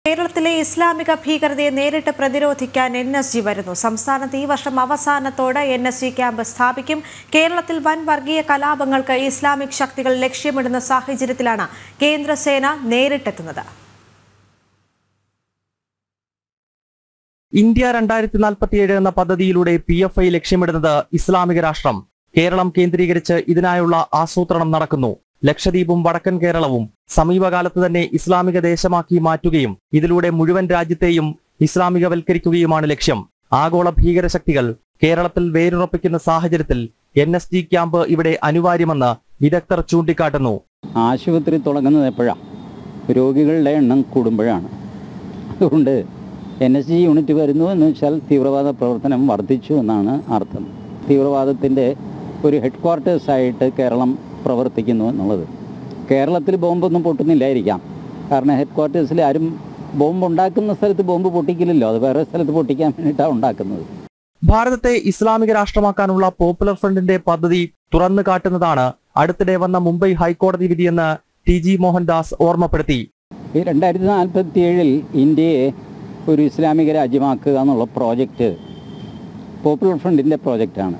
കേരളത്തിലെ ഇസ്ലാമിക ഭീകരതയെ നേരിട്ട് പ്രതിരോധിക്കാൻ എൻ എസ് ജി വരുന്നു സംസ്ഥാനത്ത് ഈ വർഷം അവസാനത്തോടെ എൻ എസ് ജി ക്യാമ്പ് സ്ഥാപിക്കും കേരളത്തിൽ വൻ വർഗീയ കലാപങ്ങൾക്ക് ഇസ്ലാമിക് ശക്തികൾ ലക്ഷ്യമിടുന്ന സാഹചര്യത്തിലാണ് കേന്ദ്രസേന നേരിട്ടെത്തുന്നത് ഇന്ത്യ രണ്ടായിരത്തി നാൽപ്പത്തിയേഴ് എന്ന പദ്ധതിയിലൂടെ പി എഫ് ഐ ലക്ഷ്യമിടുന്നത് ഇസ്ലാമിക രാഷ്ട്രം കേരളം കേന്ദ്രീകരിച്ച് ഇതിനായുള്ള ആസൂത്രണം നടക്കുന്നു ലക്ഷദ്വീപും വടക്കൻ കേരളവും സമീപകാലത്ത് തന്നെ ഇസ്ലാമിക ദേശമാക്കി മാറ്റുകയും ഇതിലൂടെ മുഴുവൻ രാജ്യത്തെയും ഇസ്ലാമികവൽക്കരിക്കുകയുമാണ് ലക്ഷ്യം ആഗോള ഭീകരശക്തികൾ കേരളത്തിൽ വേരുറപ്പിക്കുന്ന സാഹചര്യത്തിൽ എൻ എസ് ജി ക്യാമ്പ് ഇവിടെ അനിവാര്യമെന്ന് വിദഗ്ധർ ചൂണ്ടിക്കാട്ടുന്നു ആശുപത്രി തുടങ്ങുന്നത് എപ്പോഴാണ് രോഗികളുടെ എണ്ണം കൂടുമ്പോഴാണ് അതുകൊണ്ട് എൻ എസ് ജി യൂണിറ്റ് വരുന്നു എന്ന് വെച്ചാൽ തീവ്രവാദ പ്രവർത്തനം വർദ്ധിച്ചു എന്നാണ് അർത്ഥം തീവ്രവാദത്തിൻ്റെ ഒരു ഹെഡ് ക്വാർട്ടേഴ്സായിട്ട് കേരളം പ്രവർത്തിക്കുന്നു എന്നുള്ളത് കേരളത്തിൽ ബോംബൊന്നും പൊട്ടുന്നില്ലായിരിക്കാം കാരണം ഹെഡ് ക്വാർട്ടേഴ്സിൽ ആരും ബോംബ് ഉണ്ടാക്കുന്ന സ്ഥലത്ത് ബോംബ് പൊട്ടിക്കില്ലല്ലോ അത് വേറെ സ്ഥലത്ത് പൊട്ടിക്കാൻ വേണ്ടിയിട്ടാണ് ഉണ്ടാക്കുന്നത് ഭാരതത്തെ ഇസ്ലാമിക രാഷ്ട്രമാക്കാനുള്ള പോപ്പുലർ ഫ്രണ്ടിന്റെ പദ്ധതി തുറന്നു കാട്ടുന്നതാണ് അടുത്തിടെ വന്ന മുംബൈ ഹൈക്കോടതി വിധിയെന്ന് ടി ജി മോഹൻദാസ് ഓർമ്മപ്പെടുത്തി ഈ രണ്ടായിരത്തി നാൽപ്പത്തി ഏഴിൽ ഇന്ത്യയെ ഒരു ഇസ്ലാമിക രാജ്യമാക്കുക എന്നുള്ള പ്രോജക്റ്റ് പോപ്പുലർ ഫ്രണ്ടിൻ്റെ പ്രോജക്റ്റാണ്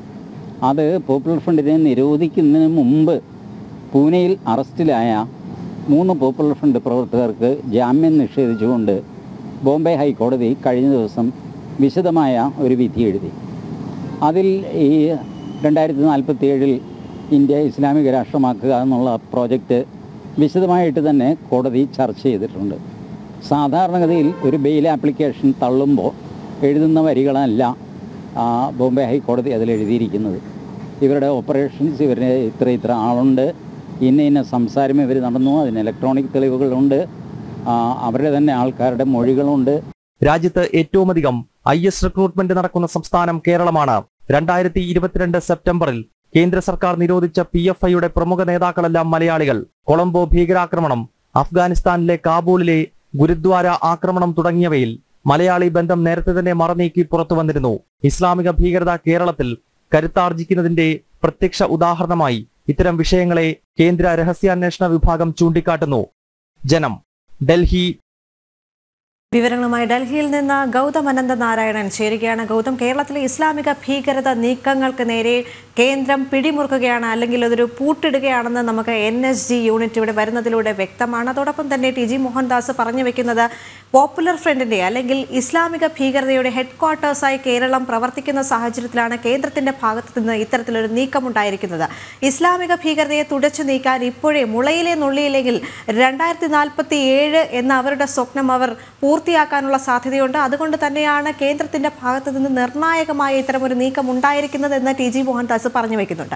അത് പോപ്പുലർ ഫ്രണ്ടിനെ നിരോധിക്കുന്നതിന് മുമ്പ് പൂനെയിൽ അറസ്റ്റിലായ മൂന്ന് പോപ്പുലർ ഫ്രണ്ട് പ്രവർത്തകർക്ക് ജാമ്യം നിഷേധിച്ചുകൊണ്ട് ബോംബെ ഹൈക്കോടതി കഴിഞ്ഞ ദിവസം വിശദമായ ഒരു വിധി എഴുതി അതിൽ ഈ രണ്ടായിരത്തി നാൽപ്പത്തി ഏഴിൽ ഇന്ത്യ ഇസ്ലാമിക രാഷ്ട്രമാക്കുക എന്നുള്ള പ്രോജക്റ്റ് വിശദമായിട്ട് തന്നെ കോടതി ചർച്ച ചെയ്തിട്ടുണ്ട് സാധാരണഗതിയിൽ ഒരു ബെയിൽ ആപ്ലിക്കേഷൻ തള്ളുമ്പോൾ എഴുതുന്ന വരികളല്ല ആ, ബോംബെ ഹൈക്കോടതി അതിൽ എഴുതിയിരിക്കുന്നത് ഇവരുടെ ഓപ്പറേഷൻസ് ഇവരുടെ ഇത്ര ഇത്ര ആളുണ്ട് ഇന്ന ഇന്ന സംസാരം ഇവർ നടന്നു അതിന് ഇലക്ട്രോണിക് തെളിവുകളുണ്ട് ആ, അവരുടെ തന്നെ ആൾക്കാരുടെ മൊഴികളുണ്ട് രാജ്യത്ത് ഏറ്റവും അധികം ഐ എസ് റിക്രൂട്ട്മെന്റ് നടക്കുന്ന സംസ്ഥാനം കേരളമാണ് രണ്ടായിരത്തി ഇരുപത്തിരണ്ട് സെപ്റ്റംബറിൽ കേന്ദ്ര സർക്കാർ നിരോധിച്ച പി എഫ് ഐയുടെ പ്രമുഖ നേതാക്കളെല്ലാം മലയാളികൾ കൊളംബോ ഭീകരാക്രമണം അഫ്ഗാനിസ്ഥാനിലെ കാബൂളിലെ ഗുരുദ്വാര ആക്രമണം തുടങ്ങിയവയിൽ മലയാളി ബന്ധം നേരത്തെ തന്നെ മറനീക്കി പുറത്തു വന്നിരുന്നു ഇസ്ലാമിക ഭീകരത കേരളത്തിൽ കരുത്താർജിക്കുന്നതിന്റെ പ്രത്യക്ഷ ഉദാഹരണമായി ഇത്തരം വിഷയങ്ങളെ കേന്ദ്ര രഹസ്യാന്വേഷണ വിഭാഗം ചൂണ്ടിക്കാട്ടുന്നു ജനം ഡൽഹി വിവരങ്ങളുമായി ഡൽഹിയിൽ നിന്ന് ഗൗതം അനന്ത നാരായണൻ ചേരുകയാണ് ഗൗതം കേരളത്തിലെ ഇസ്ലാമിക ഭീകരത നീക്കങ്ങൾക്ക് നേരെ കേന്ദ്രം പിടിമുറുക്കുകയാണ് അല്ലെങ്കിൽ അതൊരു പൂട്ടിടുകയാണെന്ന് നമുക്ക് എൻ എസ് ജി യൂണിറ്റ് ഇവിടെ വരുന്നതിലൂടെ വ്യക്തമാണ് അതോടൊപ്പം തന്നെ ടി ജി മോഹൻദാസ് പറഞ്ഞു വെക്കുന്നത് പോപ്പുലർ ഫ്രണ്ടിന്റെ അല്ലെങ്കിൽ ഇസ്ലാമിക ഭീകരതയുടെ ഹെഡ് ക്വാർട്ടേഴ്സായി കേരളം പ്രവർത്തിക്കുന്ന സാഹചര്യത്തിലാണ് കേന്ദ്രത്തിന്റെ ഭാഗത്തു നിന്ന് ഇത്തരത്തിലൊരു നീക്കമുണ്ടായിരിക്കുന്നത് ഇസ്ലാമിക ഭീകരതയെ തുടച്ചു നീക്കാൻ ഇപ്പോഴേ മുളയിലെ നുള്ളിയില്ലെങ്കിൽ രണ്ടായിരത്തി നാൽപ്പത്തി ഏഴ് എന്ന അവരുടെ സ്വപ്നം അവർ പൂർത്തിയാക്കാനുള്ള സാധ്യതയുണ്ട് അതുകൊണ്ട് തന്നെയാണ് കേന്ദ്രത്തിന്റെ ഭാഗത്തു നിന്ന് നിർണായകമായ ഇത്തരമൊരു നീക്കം ഉണ്ടായിരിക്കുന്നത് എന്ന് ടി ജി മോഹൻദാസ് പറഞ്ഞു വെക്കുന്നുണ്ട്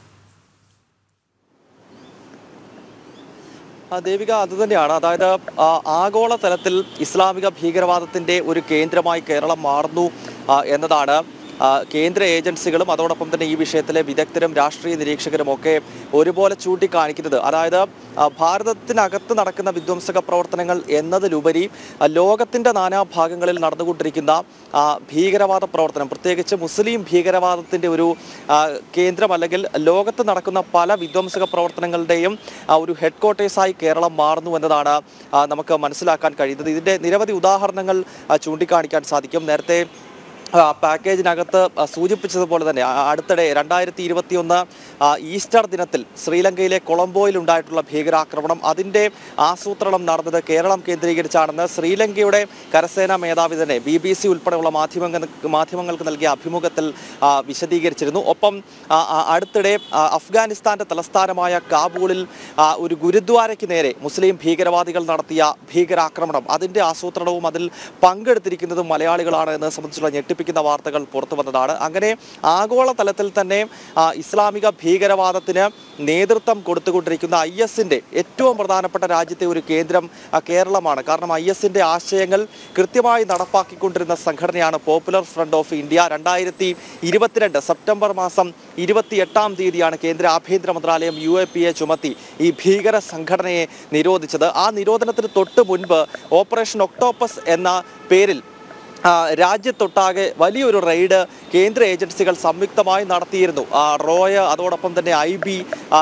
ആ, ദേവിക അതുതന്നെയാണ് അതായത് ആ, ആഗോള തലത്തിൽ ഇസ്ലാമിക ഭീകരവാദത്തിന്റെ ഒരു കേന്ദ്രമായി കേരളം മാറുന്നു ആ, എന്നതാണ് ആ, കേന്ദ്ര ഏജൻസികളും അതോടൊപ്പം തന്നെ ഈ വിഷയത്തിലെ വിദഗ്ധരും രാഷ്ട്രീയ നിരീക്ഷകരും ഒക്കെ ഒരുപോലെ ചൂണ്ടിക്കാണിക്കുന്നത് അതായത് ആ, ഭാരതത്തിനകത്ത് നടക്കുന്ന വിധ്വംസക പ്രവർത്തനങ്ങൾ എന്നതിലുപരി ആ, ലോകത്തിന്റെ നാനാഭാഗങ്ങളിൽ നടന്നുകൊണ്ടിരിക്കുന്ന ആ, ഭീകരവാദ പ്രവർത്തനം പ്രത്യേകിച്ച് മുസ്ലിം ഭീകരവാദത്തിന്റെ ഒരു ആ, കേന്ദ്രം അല്ലെങ്കിൽ ലോകത്ത് നടക്കുന്ന പല വിധ്വംസക പ്രവർത്തനങ്ങളുടെയും ആ, ഒരു ഹെഡ് ക്വാർട്ടേഴ്സായി കേരളം മാറുന്നു എന്നതാണ് ആ, നമുക്ക് മനസ്സിലാക്കാൻ കഴിയുന്നത് ഇതിന്റെ നിരവധി ഉദാഹരണങ്ങൾ ആ, ചൂണ്ടിക്കാണിക്കാൻ സാധിക്കും നേരത്തെ ആ, പാക്കേജിനകത്ത് ആ, സൂചിപ്പിച്ചതുപോലെ തന്നെ ആ, അടുത്തിടെ രണ്ടായിരത്തി ഇരുപത്തിയൊന്ന് ഈസ്റ്റർ ദിനത്തിൽ ശ്രീലങ്കയിലെ കൊളംബോയിൽ ഉണ്ടായിട്ടുള്ള ഭീകരാക്രമണം അതിൻ്റെ ആസൂത്രണം നടന്നത് കേരളം കേന്ദ്രീകരിച്ചാണെന്ന് ശ്രീലങ്കയുടെ കരസേനാ മേധാവി തന്നെ ബി ബി സി ഉൾപ്പെടെയുള്ള മാധ്യമങ്ങൾ മാധ്യമങ്ങൾക്ക് നൽകിയ അഭിമുഖത്തിൽ ആ, വിശദീകരിച്ചിരുന്നു ഒപ്പം ആ, ആ, അടുത്തിടെ ആ, അഫ്ഗാനിസ്ഥാന്റെ തലസ്ഥാനമായ കാബൂളിൽ ആ, ഒരു ഗുരുദ്വാരയ്ക്ക് നേരെ മുസ്ലിം ഭീകരവാദികൾ നടത്തിയ ഭീകരാക്രമണം അതിന്റെ ആസൂത്രണവും അതിൽ പങ്കെടുത്തിരിക്കുന്നതും മലയാളികളാണ് എന്ന് സംബന്ധിച്ചുള്ള ഞെട്ടിപ്പിക്കുന്ന വാർത്തകൾ പുറത്തു വന്നതാണ് അങ്ങനെ ആഗോള തലത്തിൽ തന്നെ ആ, ഇസ്ലാമിക ഭീകരവാദത്തിന് നേതൃത്വം കൊടുത്തുകൊണ്ടിരിക്കുന്ന ഐ എസിന്റെ ഏറ്റവും പ്രധാനപ്പെട്ട രാജ്യത്തെ ഒരു കേന്ദ്രം ആ, കേരളമാണ് കാരണം ഐ എസിന്റെ ആശയങ്ങൾ കൃത്യമായി നടപ്പാക്കിക്കൊണ്ടിരുന്ന സംഘടനയാണ് പോപ്പുലർ ഫ്രണ്ട് ഓഫ് ഇന്ത്യ രണ്ടായിരത്തി ഇരുപത്തിരണ്ട് സെപ്റ്റംബർ മാസം ഇരുപത്തിയെട്ടാം തീയതിയാണ് കേന്ദ്ര ആഭ്യന്തര മന്ത്രാലയം യു എ പി എ ചുമത്തി ഈ ഭീകര സംഘടനയെ നിരോധിച്ചത് ആ നിരോധനത്തിന് തൊട്ട് മുൻപ് ഓപ്പറേഷൻ ഒക്ടോപ്പസ് എന്ന പേരിൽ ആ, രാജ്യത്തൊട്ടാകെ വലിയൊരു റെയ്ഡ് കേന്ദ്ര ഏജൻസികൾ സംയുക്തമായി നടത്തിയിരുന്നു ആ, റോയ അതോടൊപ്പം തന്നെ I B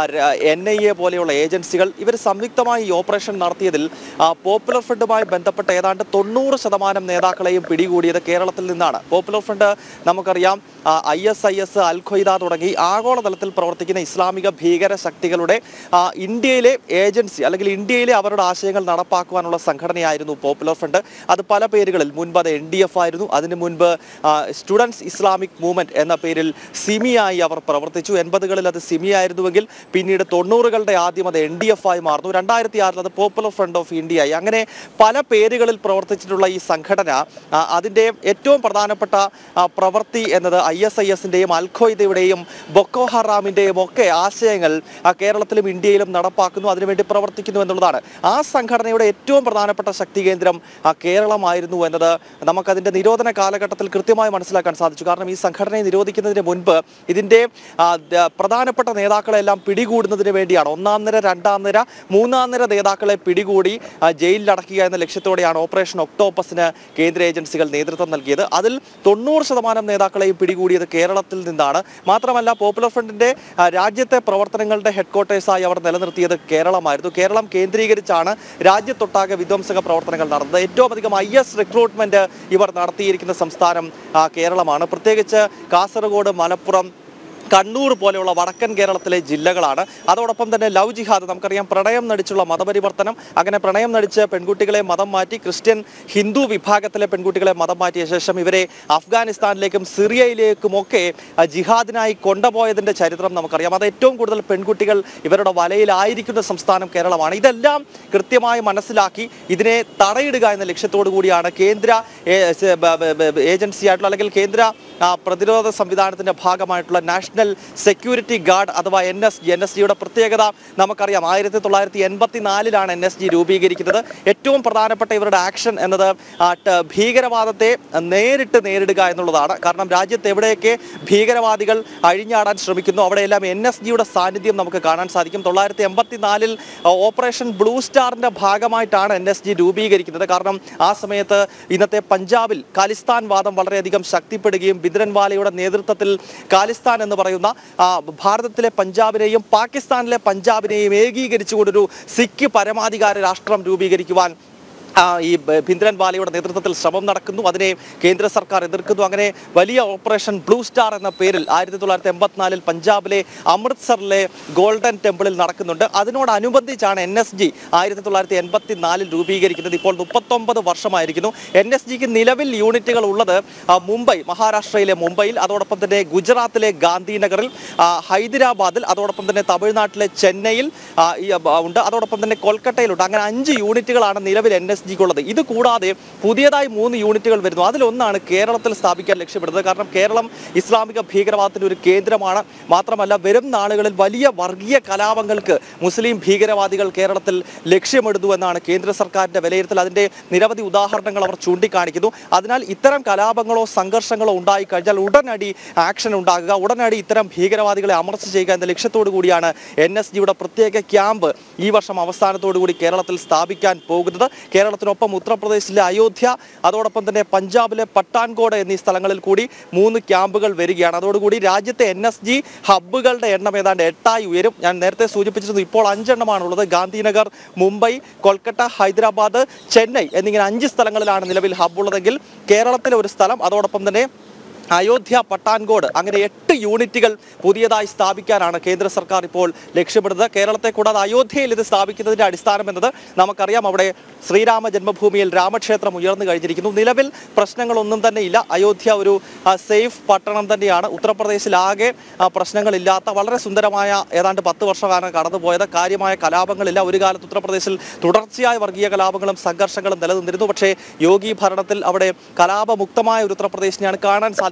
N I A പോലെയുള്ള ഏജൻസികൾ ഇവർ സംയുക്തമായി ഈ ഓപ്പറേഷൻ നടത്തിയതിൽ ആ, പോപ്പുലർ ഫ്രണ്ടുമായി ബന്ധപ്പെട്ട ഏതാണ്ട് തൊണ്ണൂറ് ശതമാനം നേതാക്കളെയും പിടികൂടിയത് കേരളത്തിൽ നിന്നാണ് പോപ്പുലർ ഫ്രണ്ട് നമുക്കറിയാം I S I S al Qaeda തുടങ്ങി ആഗോളതലത്തിൽ പ്രവർത്തിക്കുന്ന ഇസ്ലാമിക ഭീകര ശക്തികളുടെ ആ, ഇന്ത്യയിലെ ഏജൻസി അല്ലെങ്കിൽ ഇന്ത്യയിലെ അവരുടെ ആശയങ്ങൾ നടപ്പാക്കുവാനുള്ള സംഘടനയായിരുന്നു പോപ്പുലർ ഫ്രണ്ട് അത് പല പേരുകളിൽ മുൻപ് അത് എൻ ഡി എഫ് ആയിരുന്നു അതിനു മുൻപ് സ്റ്റുഡൻസ് ഇസ്ലാമിക് മൂവ്മെന്റ് എന്ന പേരിൽ സിമിയായി അവർ പ്രവർത്തിച്ചു എൺപതുകളിൽ അത് സിമി ആയിരുന്നുവെങ്കിൽ പിന്നീട് തൊണ്ണൂറുകളുടെ ആദ്യം അത് എൻ ഡി എഫ് ആയി മാറുന്നു രണ്ടായിരത്തി ആറിൽ അത് പോപ്പുലർ ഫ്രണ്ട് ഓഫ് ഇന്ത്യ ആയി അങ്ങനെ പല പേരുകളിൽ പ്രവർത്തിച്ചിട്ടുള്ള ഈ സംഘടന ആ, അതിൻ്റെ ഏറ്റവും പ്രധാനപ്പെട്ട ആ, പ്രവൃത്തി എന്നത് ഐ എസ് ഐ എസിൻ്റെയും അൽഖോയ്ദയുടെയും ബൊക്കോ ഹറാമിൻ്റെയും ഒക്കെ ആശയങ്ങൾ ആ, കേരളത്തിലും ഇന്ത്യയിലും നടപ്പാക്കുന്നു അതിനുവേണ്ടി പ്രവർത്തിക്കുന്നു എന്നുള്ളതാണ് ആ സംഘടനയുടെ ഏറ്റവും പ്രധാനപ്പെട്ട ശക്തി കേന്ദ്രം ആ, കേരളമായിരുന്നു എന്നത് നമുക്കതിൻ്റെ നിരോധന കാലഘട്ടത്തിൽ കൃത്യമായി മനസ്സിലാക്കാൻ സാധിച്ചു കാരണം ഈ സംഘടനയെ നിരോധിക്കുന്നതിന് മുൻപ് ഇതിൻ്റെ ആ, ദ- പ്രധാനപ്പെട്ട നേതാക്കളെല്ലാം പിടികൂടുന്നതിന് വേണ്ടിയാണ് ഒന്നാം നിര രണ്ടാം നിര മൂന്നാം നിര നേതാക്കളെ പിടികൂടി ആ, ജയിലിലടക്കുക എന്ന ലക്ഷ്യത്തോടെയാണ് ഓപ്പറേഷൻ ഒക്ടോപ്പസിന് കേന്ദ്ര ഏജൻസികൾ നേതൃത്വം നൽകിയത് അതിൽ തൊണ്ണൂറ് ശതമാനം നേതാക്കളെയും പിടികൂടിയത് കേരളത്തിൽ നിന്നാണ് മാത്രമല്ല പോപ്പുലർ ഫ്രണ്ടിന്റെ ആ, രാജ്യത്തെ പ്രവർത്തനങ്ങളുടെ ഹെഡ്ക്വാർട്ടേഴ്സായി അവർ നിലനിർത്തിയത് കേരളമായിരുന്നു കേരളം കേന്ദ്രീകരിച്ചാണ് രാജ്യത്തൊട്ടാകെ വിധ്വംസക പ്രവർത്തനങ്ങൾ നടന്നത് ഏറ്റവും അധികം ഐ എസ് റിക്രൂട്ട്മെന്റ് ഇവർ നടത്തിയിരിക്കുന്ന സംസ്ഥാനം ആ, കേരളമാണ് പ്രത്യേകിച്ച് കാസർഗോഡ് മലപ്പുറം കണ്ണൂർ പോലെയുള്ള വടക്കൻ കേരളത്തിലെ ജില്ലകളാണ് അതോടൊപ്പം തന്നെ ലവ് ജിഹാദ് നമുക്കറിയാം പ്രണയം നടിച്ചുള്ള മതപരിവർത്തനം അങ്ങനെ പ്രണയം നടിച്ച് പെൺകുട്ടികളെ മതം മാറ്റി ക്രിസ്ത്യൻ ഹിന്ദു വിഭാഗത്തിലെ പെൺകുട്ടികളെ മതം മാറ്റിയ ശേഷം ഇവരെ അഫ്ഗാനിസ്ഥാനിലേക്കും സിറിയയിലേക്കും ഒക്കെ ആ, ജിഹാദിനായി കൊണ്ടുപോയതിന്റെ ചരിത്രം നമുക്കറിയാം അത് ഏറ്റവും കൂടുതൽ പെൺകുട്ടികൾ ഇവരുടെ വലയിലായിരിക്കുന്ന സംസ്ഥാനം കേരളമാണ് ഇതെല്ലാം കൃത്യമായി മനസ്സിലാക്കി ഇതിനെ തടയിടുക എന്ന ലക്ഷ്യത്തോടു കൂടിയാണ് കേന്ദ്ര ഏ, സ- ബ- ബ- ബ- ഏജൻസി ആയിട്ടുള്ള അല്ലെങ്കിൽ കേന്ദ്ര ആ, പ്രതിരോധ സംവിധാനത്തിന്റെ ഭാഗമായിട്ടുള്ള നാഷണൽ സെക്യൂരിറ്റി ഗാർഡ് അഥവാ N S G N S ജിയുടെ പ്രത്യേകത നമുക്കറിയാം ആയിരത്തി തൊള്ളായിരത്തി എൺപത്തി നാലിലാണ് എൻ എസ് ജി രൂപീകരിക്കുന്നത് ഏറ്റവും പ്രധാനപ്പെട്ട ഇവരുടെ ആക്ഷൻ എന്നത് ആ, ട- ഭീകരവാദത്തെ നേരിട്ട് നേരിടുക എന്നുള്ളതാണ് കാരണം രാജ്യത്ത് എവിടെയൊക്കെ ഭീകരവാദികൾ അഴിഞ്ഞാടാൻ ശ്രമിക്കുന്നു അവിടെയെല്ലാം എൻ എസ് ജിയുടെ സാന്നിധ്യം നമുക്ക് കാണാൻ സാധിക്കും തൊള്ളായിരത്തി എൺപത്തി നാലിൽ ഓപ്പറേഷൻ ബ്ലൂ സ്റ്റാറിന്റെ ഭാഗമായിട്ടാണ് എൻ എസ് ജി രൂപീകരിക്കുന്നത് കാരണം ആ സമയത്ത് ഇന്നത്തെ പഞ്ചാബിൽ ഖാലിസ്ഥാൻ വാദം വളരെയധികം ശക്തിപ്പെടുകയും ബിദ്രൻവാലയുടെ നേതൃത്വത്തിൽ ഖാലിസ്ഥാൻ എന്ന് പറയുന്ന ആ, ഭാരതത്തിലെ പഞ്ചാബിനെയും പാകിസ്ഥാനിലെ പഞ്ചാബിനെയും ഏകീകരിച്ചുകൊണ്ടൊരു സിഖ് പരമാധികാര രാഷ്ട്രം രൂപീകരിക്കുവാൻ ആ, ഈ ബ- ഭിന്ദ്രൻവാലയുടെ നേതൃത്വത്തിൽ ശ്രമം നടക്കുന്നു അതിനെ കേന്ദ്ര സർക്കാർ എതിർക്കുന്നു അങ്ങനെ വലിയ ഓപ്പറേഷൻ ബ്ലൂ സ്റ്റാർ എന്ന പേരിൽ ആയിരത്തി തൊള്ളായിരത്തി എൺപത്തിനാലിൽ പഞ്ചാബിലെ അമൃത്സറിലെ ഗോൾഡൻ ടെമ്പിളിൽ നടക്കുന്നുണ്ട് അതിനോടനുബന്ധിച്ചാണ് എൻ എസ് ജി ആയിരത്തി തൊള്ളായിരത്തി എൺപത്തി നാലിൽ രൂപീകരിക്കുന്നത് ഇപ്പോൾ മുപ്പത്തൊമ്പത് വർഷമായിരിക്കുന്നു എൻ എസ് ജിക്ക് നിലവിൽ യൂണിറ്റുകൾ ഉള്ളത് ആ, മുംബൈ മഹാരാഷ്ട്രയിലെ മുംബൈയിൽ അതോടൊപ്പം തന്നെ ഗുജറാത്തിലെ ഗാന്ധിനഗറിൽ ആ, ഹൈദരാബാദിൽ അതോടൊപ്പം തന്നെ തമിഴ്നാട്ടിലെ ചെന്നൈയിൽ ആ, ഈ, ആ, ഉണ്ട് അതോടൊപ്പം തന്നെ കൊൽക്കട്ടയിലുണ്ട് അങ്ങനെ അഞ്ച് യൂണിറ്റുകളാണ് നിലവിൽ എൻ എസ് ജിക്കുള്ളത് ഇത് കൂടാതെ പുതിയതായി മൂന്ന് യൂണിറ്റുകൾ വരുന്നു അതിലൊന്നാണ് കേരളത്തിൽ സ്ഥാപിക്കാൻ ലക്ഷ്യമിടുന്നത് കാരണം കേരളം ഇസ്ലാമിക ഭീകരവാദത്തിന്റെ ഒരു കേന്ദ്രമാണ് മാത്രമല്ല വരും നാളുകളിൽ വലിയ വർഗീയ കലാപങ്ങൾക്ക് മുസ്ലിം ഭീകരവാദികൾ കേരളത്തിൽ ലക്ഷ്യമിടുന്നു എന്നാണ് കേന്ദ്ര സർക്കാരിന്റെ വിലയിരുത്തൽ അതിന്റെ നിരവധി ഉദാഹരണങ്ങൾ അവർ ചൂണ്ടിക്കാണിക്കുന്നു അതിനാൽ ഇത്തരം കലാപങ്ങളോ സംഘർഷങ്ങളോ ഉണ്ടായി കഴിഞ്ഞാൽ ഉടനടി ആക്ഷൻ ഉണ്ടാകുക ഉടനടി ഇത്തരം ഭീകരവാദികളെ അമർച്ച ചെയ്യുക എന്ന ലക്ഷ്യത്തോടു കൂടിയാണ് എൻ എസ് ജിയുടെ പ്രത്യേക ക്യാമ്പ് ഈ വർഷം അവസാനത്തോടു കൂടി കേരളത്തിൽ സ്ഥാപിക്കാൻ പോകുന്നത് കേരളത്തിനൊപ്പം ഉത്തർപ്രദേശിലെ അയോധ്യ അതോടൊപ്പം തന്നെ പഞ്ചാബിലെ പട്ടാൻകോട് എന്നീ സ്ഥലങ്ങളിൽ കൂടി മൂന്ന് ക്യാമ്പുകൾ വരികയാണ് അതോടുകൂടി രാജ്യത്തെ എൻ എസ് ജി ഹബ്ബുകളുടെ എണ്ണം ഏതാണ്ട് എട്ടായി ഉയരും ഞാൻ നേരത്തെ സൂചിപ്പിച്ചിരുന്നു ഇപ്പോൾ അഞ്ചെണ്ണമാണുള്ളത് ഗാന്ധിനഗർ മുംബൈ കൊൽക്കത്ത ഹൈദരാബാദ് ചെന്നൈ എന്നിങ്ങനെ അഞ്ച് സ്ഥലങ്ങളിലാണ് നിലവിൽ ഹബ്ബ് ഉള്ളതെങ്കിൽ കേരളത്തിലെ ഒരു സ്ഥലം അതോടൊപ്പം തന്നെ അയോധ്യ പട്ടാൻകോട് അങ്ങനെ എട്ട് യൂണിറ്റുകൾ പുതിയതായി സ്ഥാപിക്കാനാണ് കേന്ദ്ര സർക്കാർ ഇപ്പോൾ ലക്ഷ്യമിടുന്നത് കേരളത്തെ കൂടാതെ അയോധ്യയിൽ ഇത് സ്ഥാപിക്കുന്നതിന്റെ അടിസ്ഥാനം എന്നത് നമുക്കറിയാം അവിടെ ശ്രീരാമ ജന്മഭൂമിയിൽ രാമക്ഷേത്രം ഉയർന്നു കഴിഞ്ഞിരിക്കുന്നു നിലവിൽ പ്രശ്നങ്ങളൊന്നും തന്നെ ഇല്ല അയോധ്യ ഒരു ആ, സേഫ് പട്ടണം തന്നെയാണ് ഉത്തർപ്രദേശിലാകെ ആ, പ്രശ്നങ്ങളില്ലാത്ത വളരെ സുന്ദരമായ ഏതാണ്ട് പത്ത് വർഷമാണ് കടന്നുപോയത് കാര്യമായ കലാപങ്ങളില്ല ഒരു കാലത്ത് ഉത്തർപ്രദേശിൽ തുടർച്ചയായ വർഗീയ കലാപങ്ങളും സംഘർഷങ്ങളും നിലനിന്നിരുന്നു പക്ഷേ യോഗി ഭരണത്തിൽ അവിടെ കലാപമുക്തമായ ഒരു ഉത്തർപ്രദേശിനെയാണ് കാണാൻ സാധിക്കുന്നത്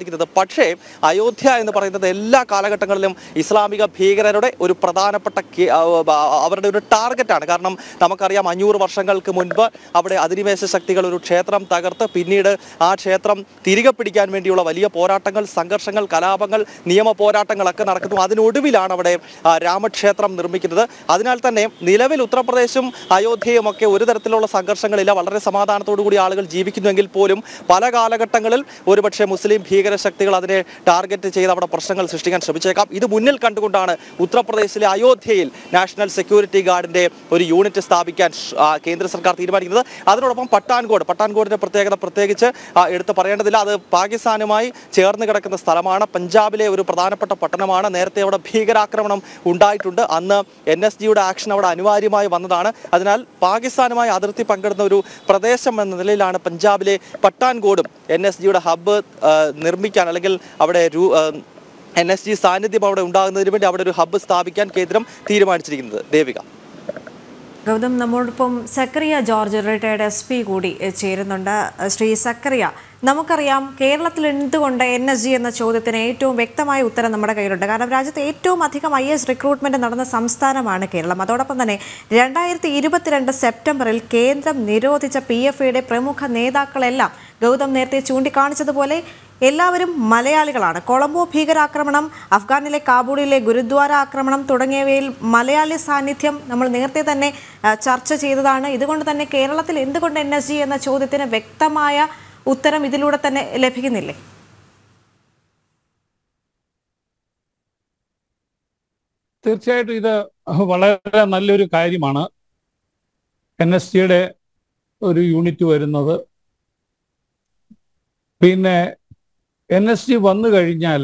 തീരുമാനിക്കുന്നത് പക്ഷേ അയോധ്യ എന്ന് പറയുന്നത് എല്ലാ കാലഘട്ടങ്ങളിലും ഇസ്ലാമിക ഭീകരരുടെ ഒരു പ്രധാനപ്പെട്ട കേ- ആ, ആ, അവരുടെ ഒരു ടാർഗറ്റാണ് കാരണം നമുക്കറിയാം അഞ്ഞൂറ് വർഷങ്ങൾക്ക് മുൻപ് അവിടെ അധിനിവേശ ശക്തികൾ ഒരു ക്ഷേത്രം തകർത്ത് പിന്നീട് ആ ക്ഷേത്രം തിരികെ പിടിക്കാൻ വേണ്ടിയുള്ള വലിയ പോരാട്ടങ്ങൾ സംഘർഷങ്ങൾ കലാപങ്ങൾ നിയമ പോരാട്ടങ്ങളൊക്കെ നടക്കുന്നു അതിനൊടുവിലാണ് അവിടെ ആ, രാമക്ഷേത്രം നിർമ്മിക്കുന്നത് അതിനാൽ തന്നെ നിലവിൽ ഉത്തർപ്രദേശും അയോധ്യയും ഒക്കെ ഒരു തരത്തിലുള്ള സംഘർഷങ്ങളില്ല വളരെ സമാധാനത്തോടു കൂടി ആളുകൾ ജീവിക്കുന്നുവെങ്കിൽ പോലും പല കാലഘട്ടങ്ങളിൽ ഒരുപക്ഷെ മുസ്ലിം ഭീകര ശക്തികൾ അതിനെ ടാർഗറ്റ് ചെയ്ത് അവിടെ പ്രശ്നങ്ങൾ സൃഷ്ടിക്കാൻ ശ്രമിച്ചേക്കാം ഇത് മുന്നിൽ കണ്ടുകൊണ്ടാണ് ഉത്തർപ്രദേശിലെ അയോധ്യയിൽ നാഷണൽ സെക്യൂരിറ്റി ഗാർഡിന്റെ ഒരു യൂണിറ്റ് സ്ഥാപിക്കാൻ ഷ്- ആ, കേന്ദ്ര സർക്കാർ തീരുമാനിക്കുന്നത് അതിനോടൊപ്പം പട്ടാൻകോട് പട്ടാൻകോടിന്റെ പ്രത്യേകത പ്രത്യേകിച്ച് ആ, എടുത്ത് പറയേണ്ടതില്ല അത് പാകിസ്ഥാനുമായി ചേർന്ന് കിടക്കുന്ന സ്ഥലമാണ് പഞ്ചാബിലെ ഒരു പ്രധാനപ്പെട്ട പട്ടണമാണ് നേരത്തെ അവിടെ ഭീകരാക്രമണം ഉണ്ടായിട്ടുണ്ട് അന്ന് എൻ എസ് ജിയുടെ ആക്ഷൻ അവിടെ അനിവാര്യമായി വന്നതാണ് അതിനാൽ പാകിസ്ഥാനുമായി അതിർത്തി പങ്കിടുന്ന ഒരു പ്രദേശം എന്ന നിലയിലാണ് പഞ്ചാബിലെ പട്ടാൻകോടും എൻ എസ് ജിയുടെ ഹബ്ബ് നിർമ്മിക്കാൻ അല്ലെങ്കിൽ അവിടെ രൂ എൻ എസ് ജി സാന്നിധ്യം അവിടെ ഉണ്ടാകുന്നതിന് വേണ്ടി അവിടെ ഒരു ഹബ്ബ് സ്ഥാപിക്കാൻ കേന്ദ്രം തീരുമാനിച്ചിരിക്കുന്നത് ദേവിക ഗൗതം നമ്മോടൊപ്പം Zacharia George retired S P കൂടി എ, ചേരുന്നുണ്ട് ശ്രീ സക്കറിയ നമുക്കറിയാം കേരളത്തിൽ എന്തുകൊണ്ട് എൻ എസ് ജി എന്ന ചോദ്യത്തിന് ഏറ്റവും വ്യക്തമായ ഉത്തരം നമ്മുടെ കയ്യിലുണ്ട് കാരണം രാജ്യത്ത് ഏറ്റവും അധികം ഐ എസ് റിക്രൂട്ട്മെന്റ് നടന്ന സംസ്ഥാനമാണ് കേരളം അതോടൊപ്പം തന്നെ രണ്ടായിരത്തി ഇരുപത്തിരണ്ട് സെപ്റ്റംബറിൽ കേന്ദ്രം നിരോധിച്ച പി എഫ് ഐയുടെ പ്രമുഖ നേതാക്കളെല്ലാം ഗൗതം നേരത്തെ ചൂണ്ടിക്കാണിച്ചതുപോലെ എല്ലാവരും മലയാളികളാണ് കൊളംബോ ഭീകരാക്രമണം അഫ്ഗാനിലെ കാബൂളിലെ ഗുരുദ്വാര ആക്രമണം തുടങ്ങിയവയിൽ മലയാളി സാന്നിധ്യം നമ്മൾ നേരത്തെ തന്നെ ആ, ചർച്ച ചെയ്തതാണ് ഇതുകൊണ്ട് തന്നെ കേരളത്തിൽ എന്തുകൊണ്ട് എൻ എസ് ജി എന്ന ചോദ്യത്തിന് വ്യക്തമായ ഉത്തരം ഇതിലൂടെ തന്നെ ലഭിക്കുന്നില്ലേ തീർച്ചയായിട്ടും ഇത് വളരെ നല്ലൊരു കാര്യമാണ് എൻ എസ് ടിയുടെ ഒരു യൂണിറ്റ് വരുന്നത് പിന്നെ എൻ എസ് ടി വന്നു കഴിഞ്ഞാൽ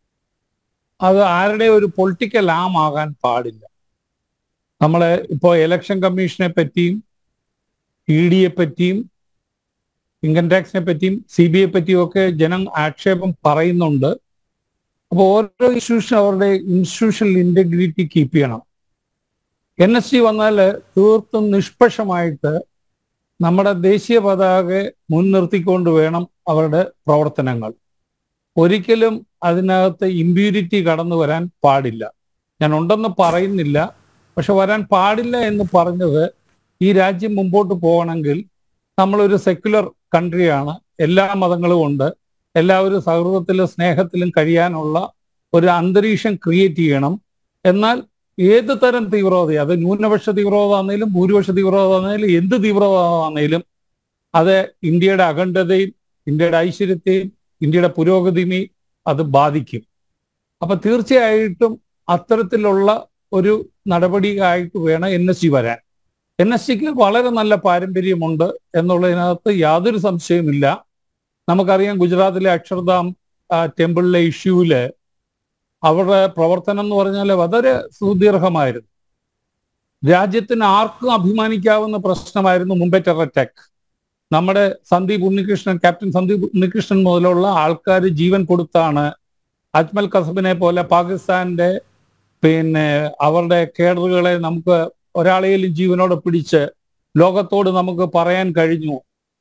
അത് ആരുടെ ഒരു പൊളിറ്റിക്കൽ ആം ആകാൻ പാടില്ല നമ്മൾ ഇപ്പോൾ ഇലക്ഷൻ കമ്മീഷനെ പറ്റിയും ഇ ഡിയെ പറ്റിയും ഇൻകം ടാക്സിനെ പറ്റിയും സി ബി ഐ പറ്റിയും ഒക്കെ ജനം ആക്ഷേപം പറയുന്നുണ്ട് അപ്പോൾ ഓരോ ഇൻസ്റ്റിറ്റ്യൂഷൻ അവരുടെ ഇൻസ്റ്റിറ്റ്യൂഷണൽ ഇന്റഗ്രിറ്റി കീപ്പ് ചെയ്യണം എൻ എസ് സി വന്നാൽ തീർത്തും നിഷ്പക്ഷമായിട്ട് നമ്മുടെ ദേശീയ പതാക മുൻനിർത്തിക്കൊണ്ട് വേണം അവരുടെ പ്രവർത്തനങ്ങൾ ഒരിക്കലും അതിനകത്ത് ഇമ്പ്യൂരിറ്റി കടന്നു വരാൻ പാടില്ല ഞാൻ ഉണ്ടെന്ന് പറയുന്നില്ല പക്ഷെ വരാൻ പാടില്ല എന്ന് പറഞ്ഞത് ഈ രാജ്യം മുമ്പോട്ട് പോകണമെങ്കിൽ നമ്മളൊരു സെക്യുലർ കൺട്രിയാണ് എല്ലാ മതങ്ങളും ഉണ്ട് എല്ലാവരും സൗഹൃദത്തിലും സ്നേഹത്തിലും കഴിയാനുള്ള ഒരു അന്തരീക്ഷം ക്രിയേറ്റ് ചെയ്യണം എന്നാൽ ഏത് തരം തീവ്രവാദി അത് ന്യൂനപക്ഷ തീവ്രവാദമാണെങ്കിലും ഭൂരിപക്ഷ തീവ്രവാദമാണെങ്കിലും എന്ത് തീവ്രവാദമാണെങ്കിലും അത് ഇന്ത്യയുടെ അഖണ്ഡതയും ഇന്ത്യയുടെ ഐശ്വര്യത്തെയും ഇന്ത്യയുടെ പുരോഗതിയും അത് ബാധിക്കും അപ്പൊ തീർച്ചയായിട്ടും അത്തരത്തിലുള്ള ഒരു നടപടിയായിട്ട് വേണം എൻ എസ് സി വരാൻ എൻ എസ് സിക്ക് വളരെ നല്ല പാരമ്പര്യമുണ്ട് എന്നുള്ളതിനകത്ത് യാതൊരു സംശയവുമില്ല നമുക്കറിയാം ഗുജറാത്തിലെ അക്ഷർധാം ആ, ടെമ്പിളിലെ ഇഷ്യൂവില് അവരുടെ പ്രവർത്തനം എന്ന് പറഞ്ഞാൽ വളരെ സുദീർഘമായിരുന്നു രാജ്യത്തിന് ആർക്കും അഭിമാനിക്കാവുന്ന പ്രശ്നമായിരുന്നു മുംബൈ ടെറർ അറ്റാക്ക് നമ്മുടെ സന്ദീപ് ഉണ്ണികൃഷ്ണൻ ക്യാപ്റ്റൻ സന്ദീപ് ഉണ്ണികൃഷ്ണൻ മുതലുള്ള ആൾക്കാർ ജീവൻ കൊടുത്താണ് അജ്മൽ കസബിനെ പോലെ പാകിസ്ഥാന്റെ പിന്നെ അവരുടെ കേഡറുകളെ നമുക്ക് ഒരാളെയും ജീവനോടെ പിടിച്ച് ലോകത്തോട് നമുക്ക് പറയാൻ കഴിഞ്ഞു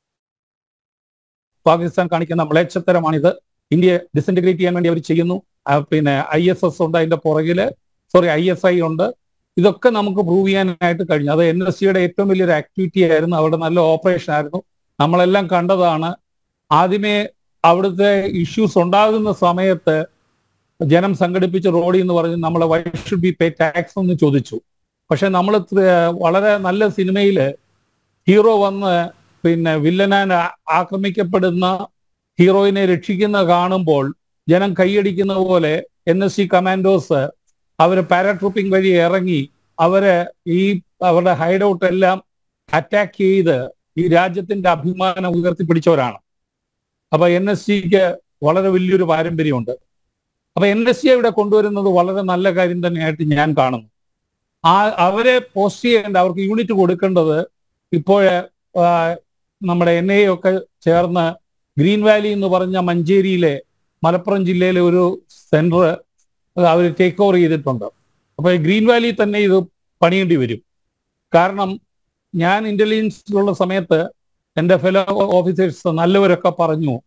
പാകിസ്ഥാൻ കാണിക്കുന്ന മ്ലേച്ഛത്തരമാണിത് ഇന്ത്യയെ ഡിസിൻറ്റഗ്രേറ്റ് ചെയ്യാൻ വേണ്ടി അവർ ചെയ്യുന്നു ആ, പിന്നെ ഐ എസ് എസ് ഉണ്ട് അതിന്റെ പുറകില് സോറി ഐ എസ് ഐ ഉണ്ട് ഇതൊക്കെ നമുക്ക് പ്രൂവ് ചെയ്യാനായിട്ട് കഴിഞ്ഞു അത് എൻ എസ് സിയുടെ ഏറ്റവും വലിയൊരു ആക്ടിവിറ്റി ആയിരുന്നു അവിടെ നല്ല ഓപ്പറേഷൻ ആയിരുന്നു നമ്മളെല്ലാം കണ്ടതാണ് ആദ്യമേ അവിടുത്തെ ഇഷ്യൂസ് ഉണ്ടാകുന്ന സമയത്ത് ജനം സംഘടിപ്പിച്ച് റോഡി എന്ന് പറഞ്ഞ് നമ്മൾ why should be pay tax എന്ന് ചോദിച്ചു പക്ഷെ നമ്മൾ വളരെ നല്ല സിനിമയില് ഹീറോ വന്ന് പിന്നെ വില്ലനാൻ ആ- ആക്രമിക്കപ്പെടുന്ന ഹീറോയിനെ രക്ഷിക്കുന്ന കാണുമ്പോൾ ജനം കൈയടിക്കുന്ന പോലെ എൻ എസ് സി കമാൻഡോസ് അവര് പാരാട്രൂപ്പിംഗ് വഴി ഇറങ്ങി അവര് ഈ അവരുടെ ഹൈഡ് ഔട്ട് എല്ലാം അറ്റാക്ക് ചെയ്ത് ഈ രാജ്യത്തിന്റെ അഭിമാനം ഉയർത്തിപ്പിടിച്ചവരാണ് അപ്പൊ എൻ എസ് സിക്ക് വളരെ വലിയൊരു പാരമ്പര്യമുണ്ട് അപ്പൊ എൻ എസ് സി ഇവിടെ കൊണ്ടുവരുന്നത് വളരെ നല്ല കാര്യം തന്നെയായിട്ട് ഞാൻ കാണുന്നു ആ അവരെ പോസ്റ്റ് ചെയ്യേണ്ട അവർക്ക് യൂണിറ്റ് കൊടുക്കേണ്ടത് ഇപ്പോഴ് ആ, നമ്മുടെ എൻ ഐ ഒക്കെ ചേർന്ന് ഗ്രീൻ വാലി എന്ന് പറഞ്ഞ മഞ്ചേരിയിലെ മലപ്പുറം ജില്ലയിലെ ഒരു സെന്റർ അവർ ടേക്ക് ഓവർ ചെയ്തിട്ടുണ്ട് അപ്പൊ ഈ ഗ്രീൻ വാലി തന്നെ ഇത് പണിയേണ്ടി വരും കാരണം ഞാൻ ഇന്റലിജൻസിലുള്ള സമയത്ത് എൻ്റെ ഫെലോ ഓഫീസേഴ്സ് നല്ലവരൊക്കെ പറഞ്ഞു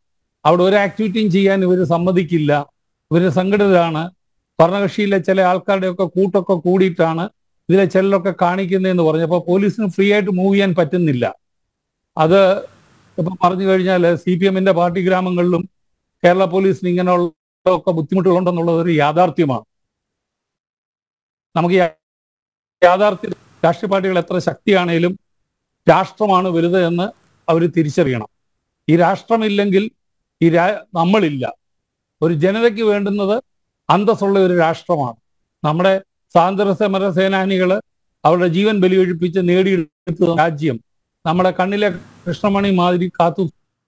അവിടെ ഒരു ആക്ടിവിറ്റിയും ചെയ്യാൻ ഇവർ സമ്മതിക്കില്ല ഇവർ സംഘടിതരാണ് ഭരണകക്ഷിയിലെ ചില ആൾക്കാരുടെയൊക്കെ കൂട്ടൊക്കെ കൂടിയിട്ടാണ് ഇതിലെ ചിലരൊക്കെ കാണിക്കുന്നതെന്ന് പറഞ്ഞപ്പോൾ പോലീസിന് ഫ്രീ ആയിട്ട് മൂവ് ചെയ്യാൻ പറ്റുന്നില്ല അത് ഇപ്പൊ പറഞ്ഞു കഴിഞ്ഞാൽ സി പി എമ്മിന്റെ പാർട്ടി ഗ്രാമങ്ങളിലും കേരള പോലീസിന് ഇങ്ങനെയുള്ള ഒക്കെ ബുദ്ധിമുട്ടുകളുണ്ടെന്നുള്ളത് ഒരു യാഥാർത്ഥ്യമാണ് നമുക്ക് ഈ യാഥാർത്ഥ്യ രാഷ്ട്രീയ പാർട്ടികൾ എത്ര ശക്തിയാണേലും രാഷ്ട്രമാണ് വലുത് എന്ന് അവർ തിരിച്ചറിയണം ഈ രാഷ്ട്രമില്ലെങ്കിൽ ഈ രാ നമ്മളില്ല ഒരു ജനതയ്ക്ക് വേണ്ടുന്നത് അന്തസ്സുള്ള ഒരു രാഷ്ട്രമാണ് നമ്മുടെ സ്വാതന്ത്ര്യ സമര സേനാനികൾ അവരുടെ ജീവൻ ബലിയൊഴിപ്പിച്ച് നേടിയെടുത്ത രാജ്യം നമ്മുടെ കണ്ണിലെ കൃഷ്ണമണി മാതിരി കാത്തു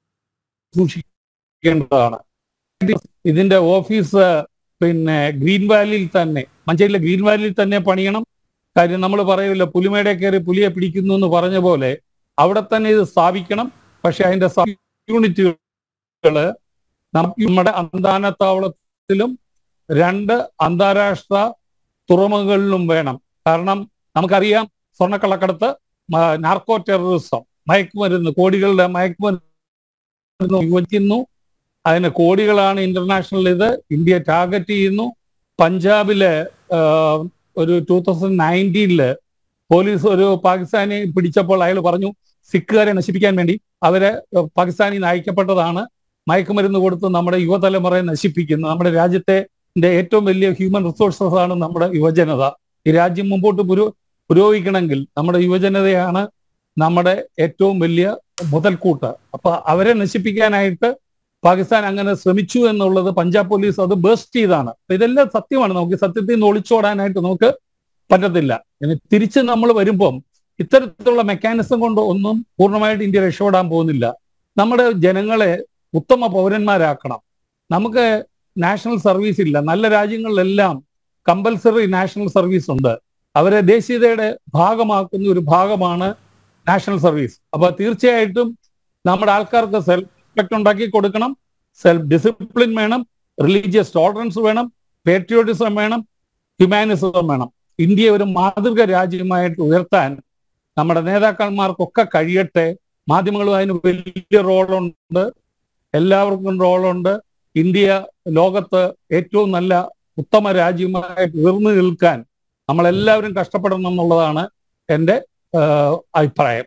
സൂക്ഷിക്കേണ്ടതാണ് ഇതിന്റെ ഓഫീസ് പിന്നെ ഗ്രീൻ വാലിയിൽ തന്നെ മഞ്ചേരിയിലെ ഗ്രീൻ വാലിയിൽ തന്നെ പണിയണം കാര്യം നമ്മൾ പറയില്ല പുലിമേടെ കയറി പുലിയെ പിടിക്കുന്നു എന്ന് പറഞ്ഞ പോലെ അവിടെ തന്നെ ഇത് സ്ഥാപിക്കണം പക്ഷെ അതിന്റെ യൂണിറ്റുകള് നമ്മുടെ അന്താനത്താവളത്തിലും രണ്ട് അന്താരാഷ്ട്ര തുറമുഖങ്ങളിലും വേണം കാരണം നമുക്കറിയാം സ്വർണ്ണക്കള്ളക്കടത്ത് നാർക്കോ ടെററിസം മയക്കുമരുന്ന് കോടികളുടെ മയക്കുമരുന്ന് യുവച്ചിരുന്നു അതിന് കോടികളാണ് ഇന്റർനാഷണൽ ഇത് ഇന്ത്യ ടാർഗറ്റ് ചെയ്യുന്നു പഞ്ചാബില് ഒരു ടൂ തൗസൻഡ് നയൻറ്റീനില് പോലീസ് ഒരു പാകിസ്ഥാനി പിടിച്ചപ്പോൾ അയാൾ പറഞ്ഞു സിഖുകാരെ നശിപ്പിക്കാൻ വേണ്ടി അവരെ പാകിസ്ഥാനി നയിക്കപ്പെട്ടതാണ് മയക്കുമരുന്ന് കൊടുത്ത് നമ്മുടെ യുവതലമുറയെ നശിപ്പിക്കുന്നു നമ്മുടെ രാജ്യത്തെ ഏറ്റവും വലിയ ഹ്യൂമൻ റിസോഴ്സസ് ആണ് നമ്മുടെ യുവജനത ഈ രാജ്യം മുമ്പോട്ട് പുരോ പുരോഗമിക്കണമെങ്കിൽ നമ്മുടെ യുവജനതയാണ് നമ്മുടെ ഏറ്റവും വലിയ മുതൽക്കൂട്ട് അപ്പൊ അവരെ നശിപ്പിക്കാനായിട്ട് പാകിസ്ഥാൻ അങ്ങനെ ശ്രമിച്ചു എന്നുള്ളത് പഞ്ചാബ് പോലീസ് അത് ബേസ്റ്റ് ചെയ്താണ് അപ്പൊ ഇതെല്ലാം സത്യമാണ് നമുക്ക് സത്യത്തിൽ നിന്ന് ഒളിച്ചോടാനായിട്ട് നമുക്ക് പറ്റത്തില്ല ഇനി തിരിച്ച് നമ്മൾ വരുമ്പം ഇത്തരത്തിലുള്ള മെക്കാനിസം കൊണ്ട് ഒന്നും പൂർണ്ണമായിട്ട് ഇന്ത്യ രക്ഷപ്പെടാൻ പോകുന്നില്ല നമ്മുടെ ജനങ്ങളെ ഉത്തമ പൗരന്മാരാക്കണം നമുക്ക് നാഷണൽ സർവീസ് ഇല്ല നല്ല രാജ്യങ്ങളിലെല്ലാം കമ്പൽസറി നാഷണൽ സർവീസ് ഉണ്ട് അവരെ ദേശീയതയുടെ ഭാഗമാക്കുന്ന ഒരു ഭാഗമാണ് നാഷണൽ സർവീസ് അപ്പൊ തീർച്ചയായിട്ടും നമ്മുടെ ആൾക്കാർക്ക് സെൽഫ് റെസ്പെക്ട് ഉണ്ടാക്കി കൊടുക്കണം സെൽഫ് ഡിസിപ്ലിൻ വേണം റിലീജിയസ് ടോളറൻസ് വേണം പേട്രിയോട്ടിസം വേണം ഹ്യൂമാനിസം വേണം ഇന്ത്യയെ ഒരു മാതൃക രാജ്യമായിട്ട് ഉയർത്താൻ നമ്മുടെ നേതാക്കന്മാർക്കൊക്കെ കഴിയട്ടെ മാധ്യമങ്ങളും അതിന് വലിയ റോളുണ്ട് എല്ലാവർക്കും റോളുണ്ട് ഇന്ത്യ ലോകത്ത് ഏറ്റവും നല്ല ഉത്തമ രാജ്യമായിട്ട് ഉയർന്നു നിൽക്കാൻ നമ്മളെല്ലാവരും കഷ്ടപ്പെടണം എന്നുള്ളതാണ് എൻ്റെ അഭിപ്രായം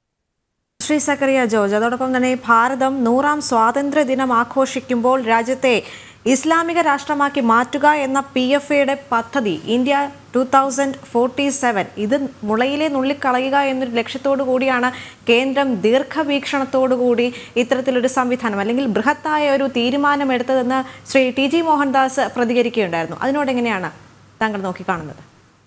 ശ്രീ സക്കറിയ ജോർജ് അതോടൊപ്പം തന്നെ ഭാരതം നൂറാം സ്വാതന്ത്ര്യ ദിനം ആഘോഷിക്കുമ്പോൾ രാജ്യത്തെ ഇസ്ലാമിക രാഷ്ട്രമാക്കി മാറ്റുക എന്ന പി എഫ് എയുടെ പദ്ധതി India two thousand forty seven ഇത് മുളയിലെ നുള്ളിക്കളയുക എന്നൊരു ലക്ഷ്യത്തോടു കൂടിയാണ് കേന്ദ്രം ദീർഘവീക്ഷണത്തോടു കൂടി ഇത്തരത്തിലൊരു സംവിധാനം അല്ലെങ്കിൽ ബൃഹത്തായ ഒരു തീരുമാനം എടുത്തതെന്ന് ശ്രീ ടി ജി മോഹൻദാസ് പ്രതികരിക്കുകയുണ്ടായിരുന്നു അതിനോട് എങ്ങനെയാണ് താങ്കൾ നോക്കിക്കാണുന്നത്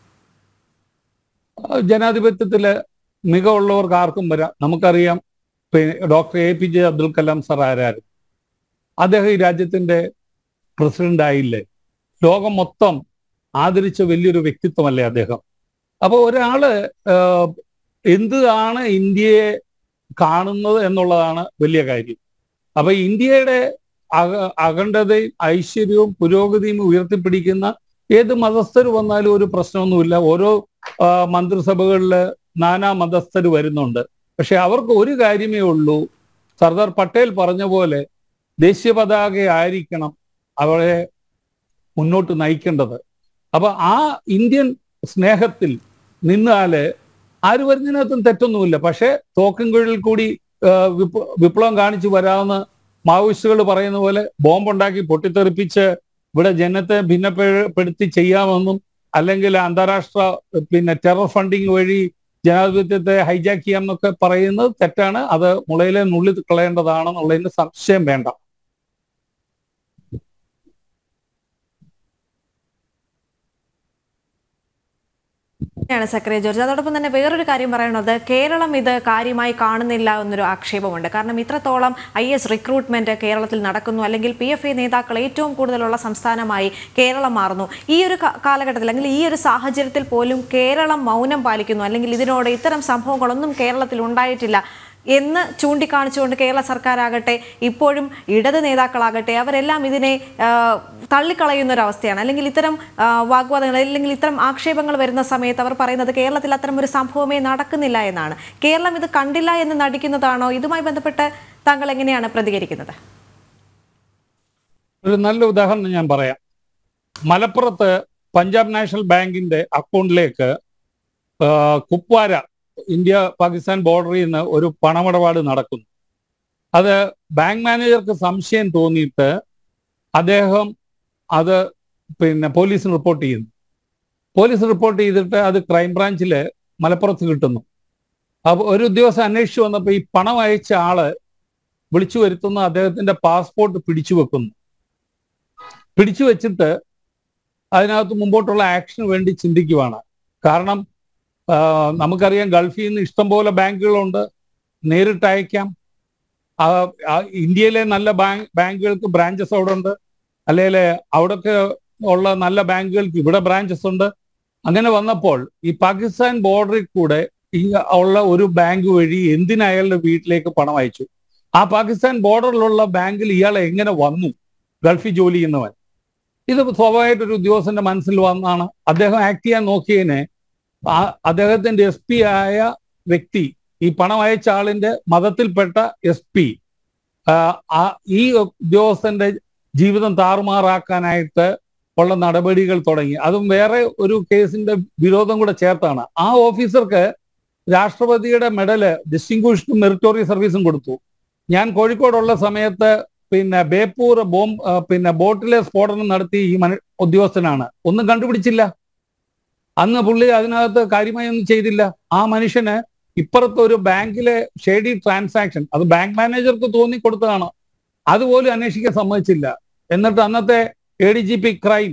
ജനാധിപത്യത്തില് മികവുള്ളവർക്ക് ആർക്കും വരാം നമുക്കറിയാം doctor A P J Abdul Kalam sir ആരായിരുന്നു അദ്ദേഹം ഈ രാജ്യത്തിന്റെ പ്രസിഡന്റ് ആയില്ലേ ലോകം മൊത്തം ആദരിച്ച വലിയൊരു വ്യക്തിത്വമല്ലേ അദ്ദേഹം അപ്പൊ ഒരാള് എന്താണ് ഇന്ത്യയെ കാണുന്നത് എന്നുള്ളതാണ് വലിയ കാര്യം അപ്പൊ ഇന്ത്യയുടെ അക അഖണ്ഡതയും ഐശ്വര്യവും പുരോഗതിയും ഉയർത്തിപ്പിടിക്കുന്ന ഏത് മതസ്ഥർ വന്നാലും ഒരു പ്രശ്നമൊന്നുമില്ല ഓരോ മന്ത്രിസഭകളിൽ നാനാ മതസ്ഥർ വരുന്നുണ്ട് പക്ഷെ അവർക്ക് ഒരു കാര്യമേ ഉള്ളൂ സർദാർ പട്ടേൽ പറഞ്ഞ പോലെ ദേശീയ പതാക ആയിരിക്കണം അവരെ മുന്നോട്ട് നയിക്കേണ്ടത് അപ്പൊ ആ ഇന്ത്യൻ സ്നേഹത്തിൽ നിന്നാല് ആര് വരുന്നതിനകത്തും തെറ്റൊന്നുമില്ല പക്ഷെ തോക്കിൻകുഴലിൽ കൂടി വിപ്ലവം കാണിച്ചു വരാവുന്ന മാവോയിസ്റ്റുകൾ പറയുന്ന പോലെ ബോംബുണ്ടാക്കി പൊട്ടിത്തെറിപ്പിച്ച് ഇവിടെ ജനത്തെ ഭിന്നപ്പെടുത്തി ചെയ്യാമെന്നും അല്ലെങ്കിൽ അന്താരാഷ്ട്ര പിന്നെ ടെറർ ഫണ്ടിങ് വഴി ജനാധിപത്യത്തെ ഹൈജാക്ക് ചെയ്യാം എന്നൊക്കെ പറയുന്നത് തെറ്റാണ് അത് മുളയിലെ നുള്ളി കളയേണ്ടതാണെന്നുള്ളതിന് സംശയം വേണ്ട ാണ് സക്രിയ ജോർജ് അതോടൊപ്പം തന്നെ വേറൊരു കാര്യം പറയുന്നത് കേരളം ഇത് കാര്യമായി കാണുന്നില്ല എന്നൊരു ആക്ഷേപമുണ്ട് കാരണം ഇത്രത്തോളം ഐ എസ് റിക്രൂട്ട്മെന്റ് കേരളത്തിൽ നടക്കുന്നു അല്ലെങ്കിൽ പി എഫ് ഐ നേതാക്കൾ ഏറ്റവും കൂടുതലുള്ള സംസ്ഥാനമായി കേരളം മാറുന്നു ഈ ഒരു കാലഘട്ടത്തിൽ അല്ലെങ്കിൽ ഈ ഒരു സാഹചര്യത്തിൽ പോലും കേരളം മൗനം പാലിക്കുന്നു അല്ലെങ്കിൽ ഇതിനോട് ഇത്തരം സംഭവങ്ങളൊന്നും കേരളത്തിൽ ഉണ്ടായിട്ടില്ല എന്ന് ചൂണ്ടിക്കാണിച്ചുകൊണ്ട് കേരള സർക്കാരാകട്ടെ ഇപ്പോഴും ഇടത് നേതാക്കളാകട്ടെ അവരെല്ലാം ഇതിനെ തള്ളിക്കളയുന്ന ഒരു അവസ്ഥയാണ് അല്ലെങ്കിൽ ഇത്തരം വാഗ്വാദങ്ങൾ അല്ലെങ്കിൽ ഇത്തരം ആക്ഷേപങ്ങൾ വരുന്ന സമയത്ത് അവർ പറയുന്നത് കേരളത്തിൽ അത്തരം ഒരു സംഭവമേ നടക്കുന്നില്ല എന്നാണ് കേരളം ഇത് കണ്ടില്ല എന്ന് നടിക്കുന്നതാണോ ഇതുമായി ബന്ധപ്പെട്ട് താങ്കൾ എങ്ങനെയാണ് പ്രതികരിക്കുന്നത് ഒരു നല്ല ഉദാഹരണം ഞാൻ പറയാം മലപ്പുറത്ത് പഞ്ചാബ് നാഷണൽ ബാങ്കിന്റെ അക്കൗണ്ടിലേക്ക് ആ, കുപ്വാര ഇന്ത്യ പാകിസ്ഥാൻ ബോർഡറിൽ നിന്ന് ഒരു പണമിടപാട് നടക്കുന്നു അത് ബാങ്ക് മാനേജർക്ക് സംശയം തോന്നിയിട്ട് അദ്ദേഹം അത് പിന്നെ പോലീസിന് റിപ്പോർട്ട് ചെയ്യുന്നു പോലീസ് റിപ്പോർട്ട് ചെയ്തിട്ട് അത് ക്രൈംബ്രാഞ്ചിൽ മലപ്പുറത്ത് കിട്ടുന്നു അപ്പോൾ ഒരു ഉദ്യോഗസ്ഥൻ അന്വേഷിച്ചു വന്നപ്പോൾ ഈ പണം അയച്ച ആള് വിളിച്ചു വരുത്തുന്ന അദ്ദേഹത്തിന്റെ പാസ്പോർട്ട് പിടിച്ചു വെക്കുന്നു പിടിച്ചു വെച്ചിട്ട് അതിനകത്ത് മുമ്പോട്ടുള്ള ആക്ഷന് വേണ്ടി ചിന്തിക്കുവാണ് കാരണം ആ, നമുക്കറിയാം ഗൾഫിൽ നിന്ന് ഇഷ്ടംപോലെ ബാങ്കുകളുണ്ട് നേരിട്ട് അയക്കാം ആ, ആ, ഇന്ത്യയിലെ നല്ല ബാങ്ക് ബാങ്കുകൾക്ക് ബ്രാഞ്ചസ് അവിടെ ഉണ്ട് അല്ലെങ്കിൽ അവിടൊക്കെ ഉള്ള നല്ല ബാങ്കുകൾക്ക് ഇവിടെ ബ്രാഞ്ചസ് ഉണ്ട് അങ്ങനെ വന്നപ്പോൾ ഈ പാകിസ്ഥാൻ ബോർഡറിൽ കൂടെ ഈ ഉള്ള ഒരു ബാങ്ക് വഴി എന്തിന് അയാളുടെ വീട്ടിലേക്ക് പണം അയച്ചു ആ പാകിസ്ഥാൻ ബോർഡറിലുള്ള ബാങ്കിൽ ഇയാൾ എങ്ങനെ വന്നു ഗൾഫിൽ ജോലി ചെയ്യുന്നവൻ ഇത് സ്വാഭാവികമായിട്ട് ഒരു ഉദ്യോഗസ്ഥന്റെ മനസ്സിൽ വന്നാണ് അദ്ദേഹം ആക്ട് ചെയ്യാൻ നോക്കിയതിനെ ആ അദ്ദേഹത്തിന്റെ എസ് പി ആയ വ്യക്തി ഈ പണം അയച്ച ആളിന്റെ മതത്തിൽപ്പെട്ട എസ് പി ഈ ഉദ്യോഗസ്ഥന്റെ ജീവിതം താറുമാറാക്കാനായിട്ട് ഉള്ള നടപടികൾ തുടങ്ങി അതും വേറെ ഒരു കേസിന്റെ വിരോധം കൂടെ ചേർത്താണ് ആ ഓഫീസർക്ക് രാഷ്ട്രപതിയുടെ മെഡല് ഡിസ്റ്റിങ്വിഷ്ഡ് മെറിറ്റോറിയസ് സർവീസും കൊടുത്തു ഞാൻ കോഴിക്കോടുള്ള സമയത്ത് പിന്നെ ബേപ്പൂർ ബോംബ് ആ, പിന്നെ ബോട്ടിലെ സ്ഫോടനം നടത്തി ഈ മനു ഉദ്യോഗസ്ഥനാണ് ഒന്നും കണ്ടുപിടിച്ചില്ല അന്ന് പുള്ളി അതിനകത്ത് കാര്യമായി ഒന്നും ചെയ്തില്ല ആ മനുഷ്യന് ഇപ്പുറത്ത് ഒരു ബാങ്കിലെ ഷെയ്ഡി ട്രാൻസാക്ഷൻ അത് ബാങ്ക് മാനേജർക്ക് തോന്നി കൊടുത്തതാണ് അതുപോലും അന്വേഷിക്കാൻ സമ്മതിച്ചില്ല എന്നിട്ട് അന്നത്തെ A D G P crime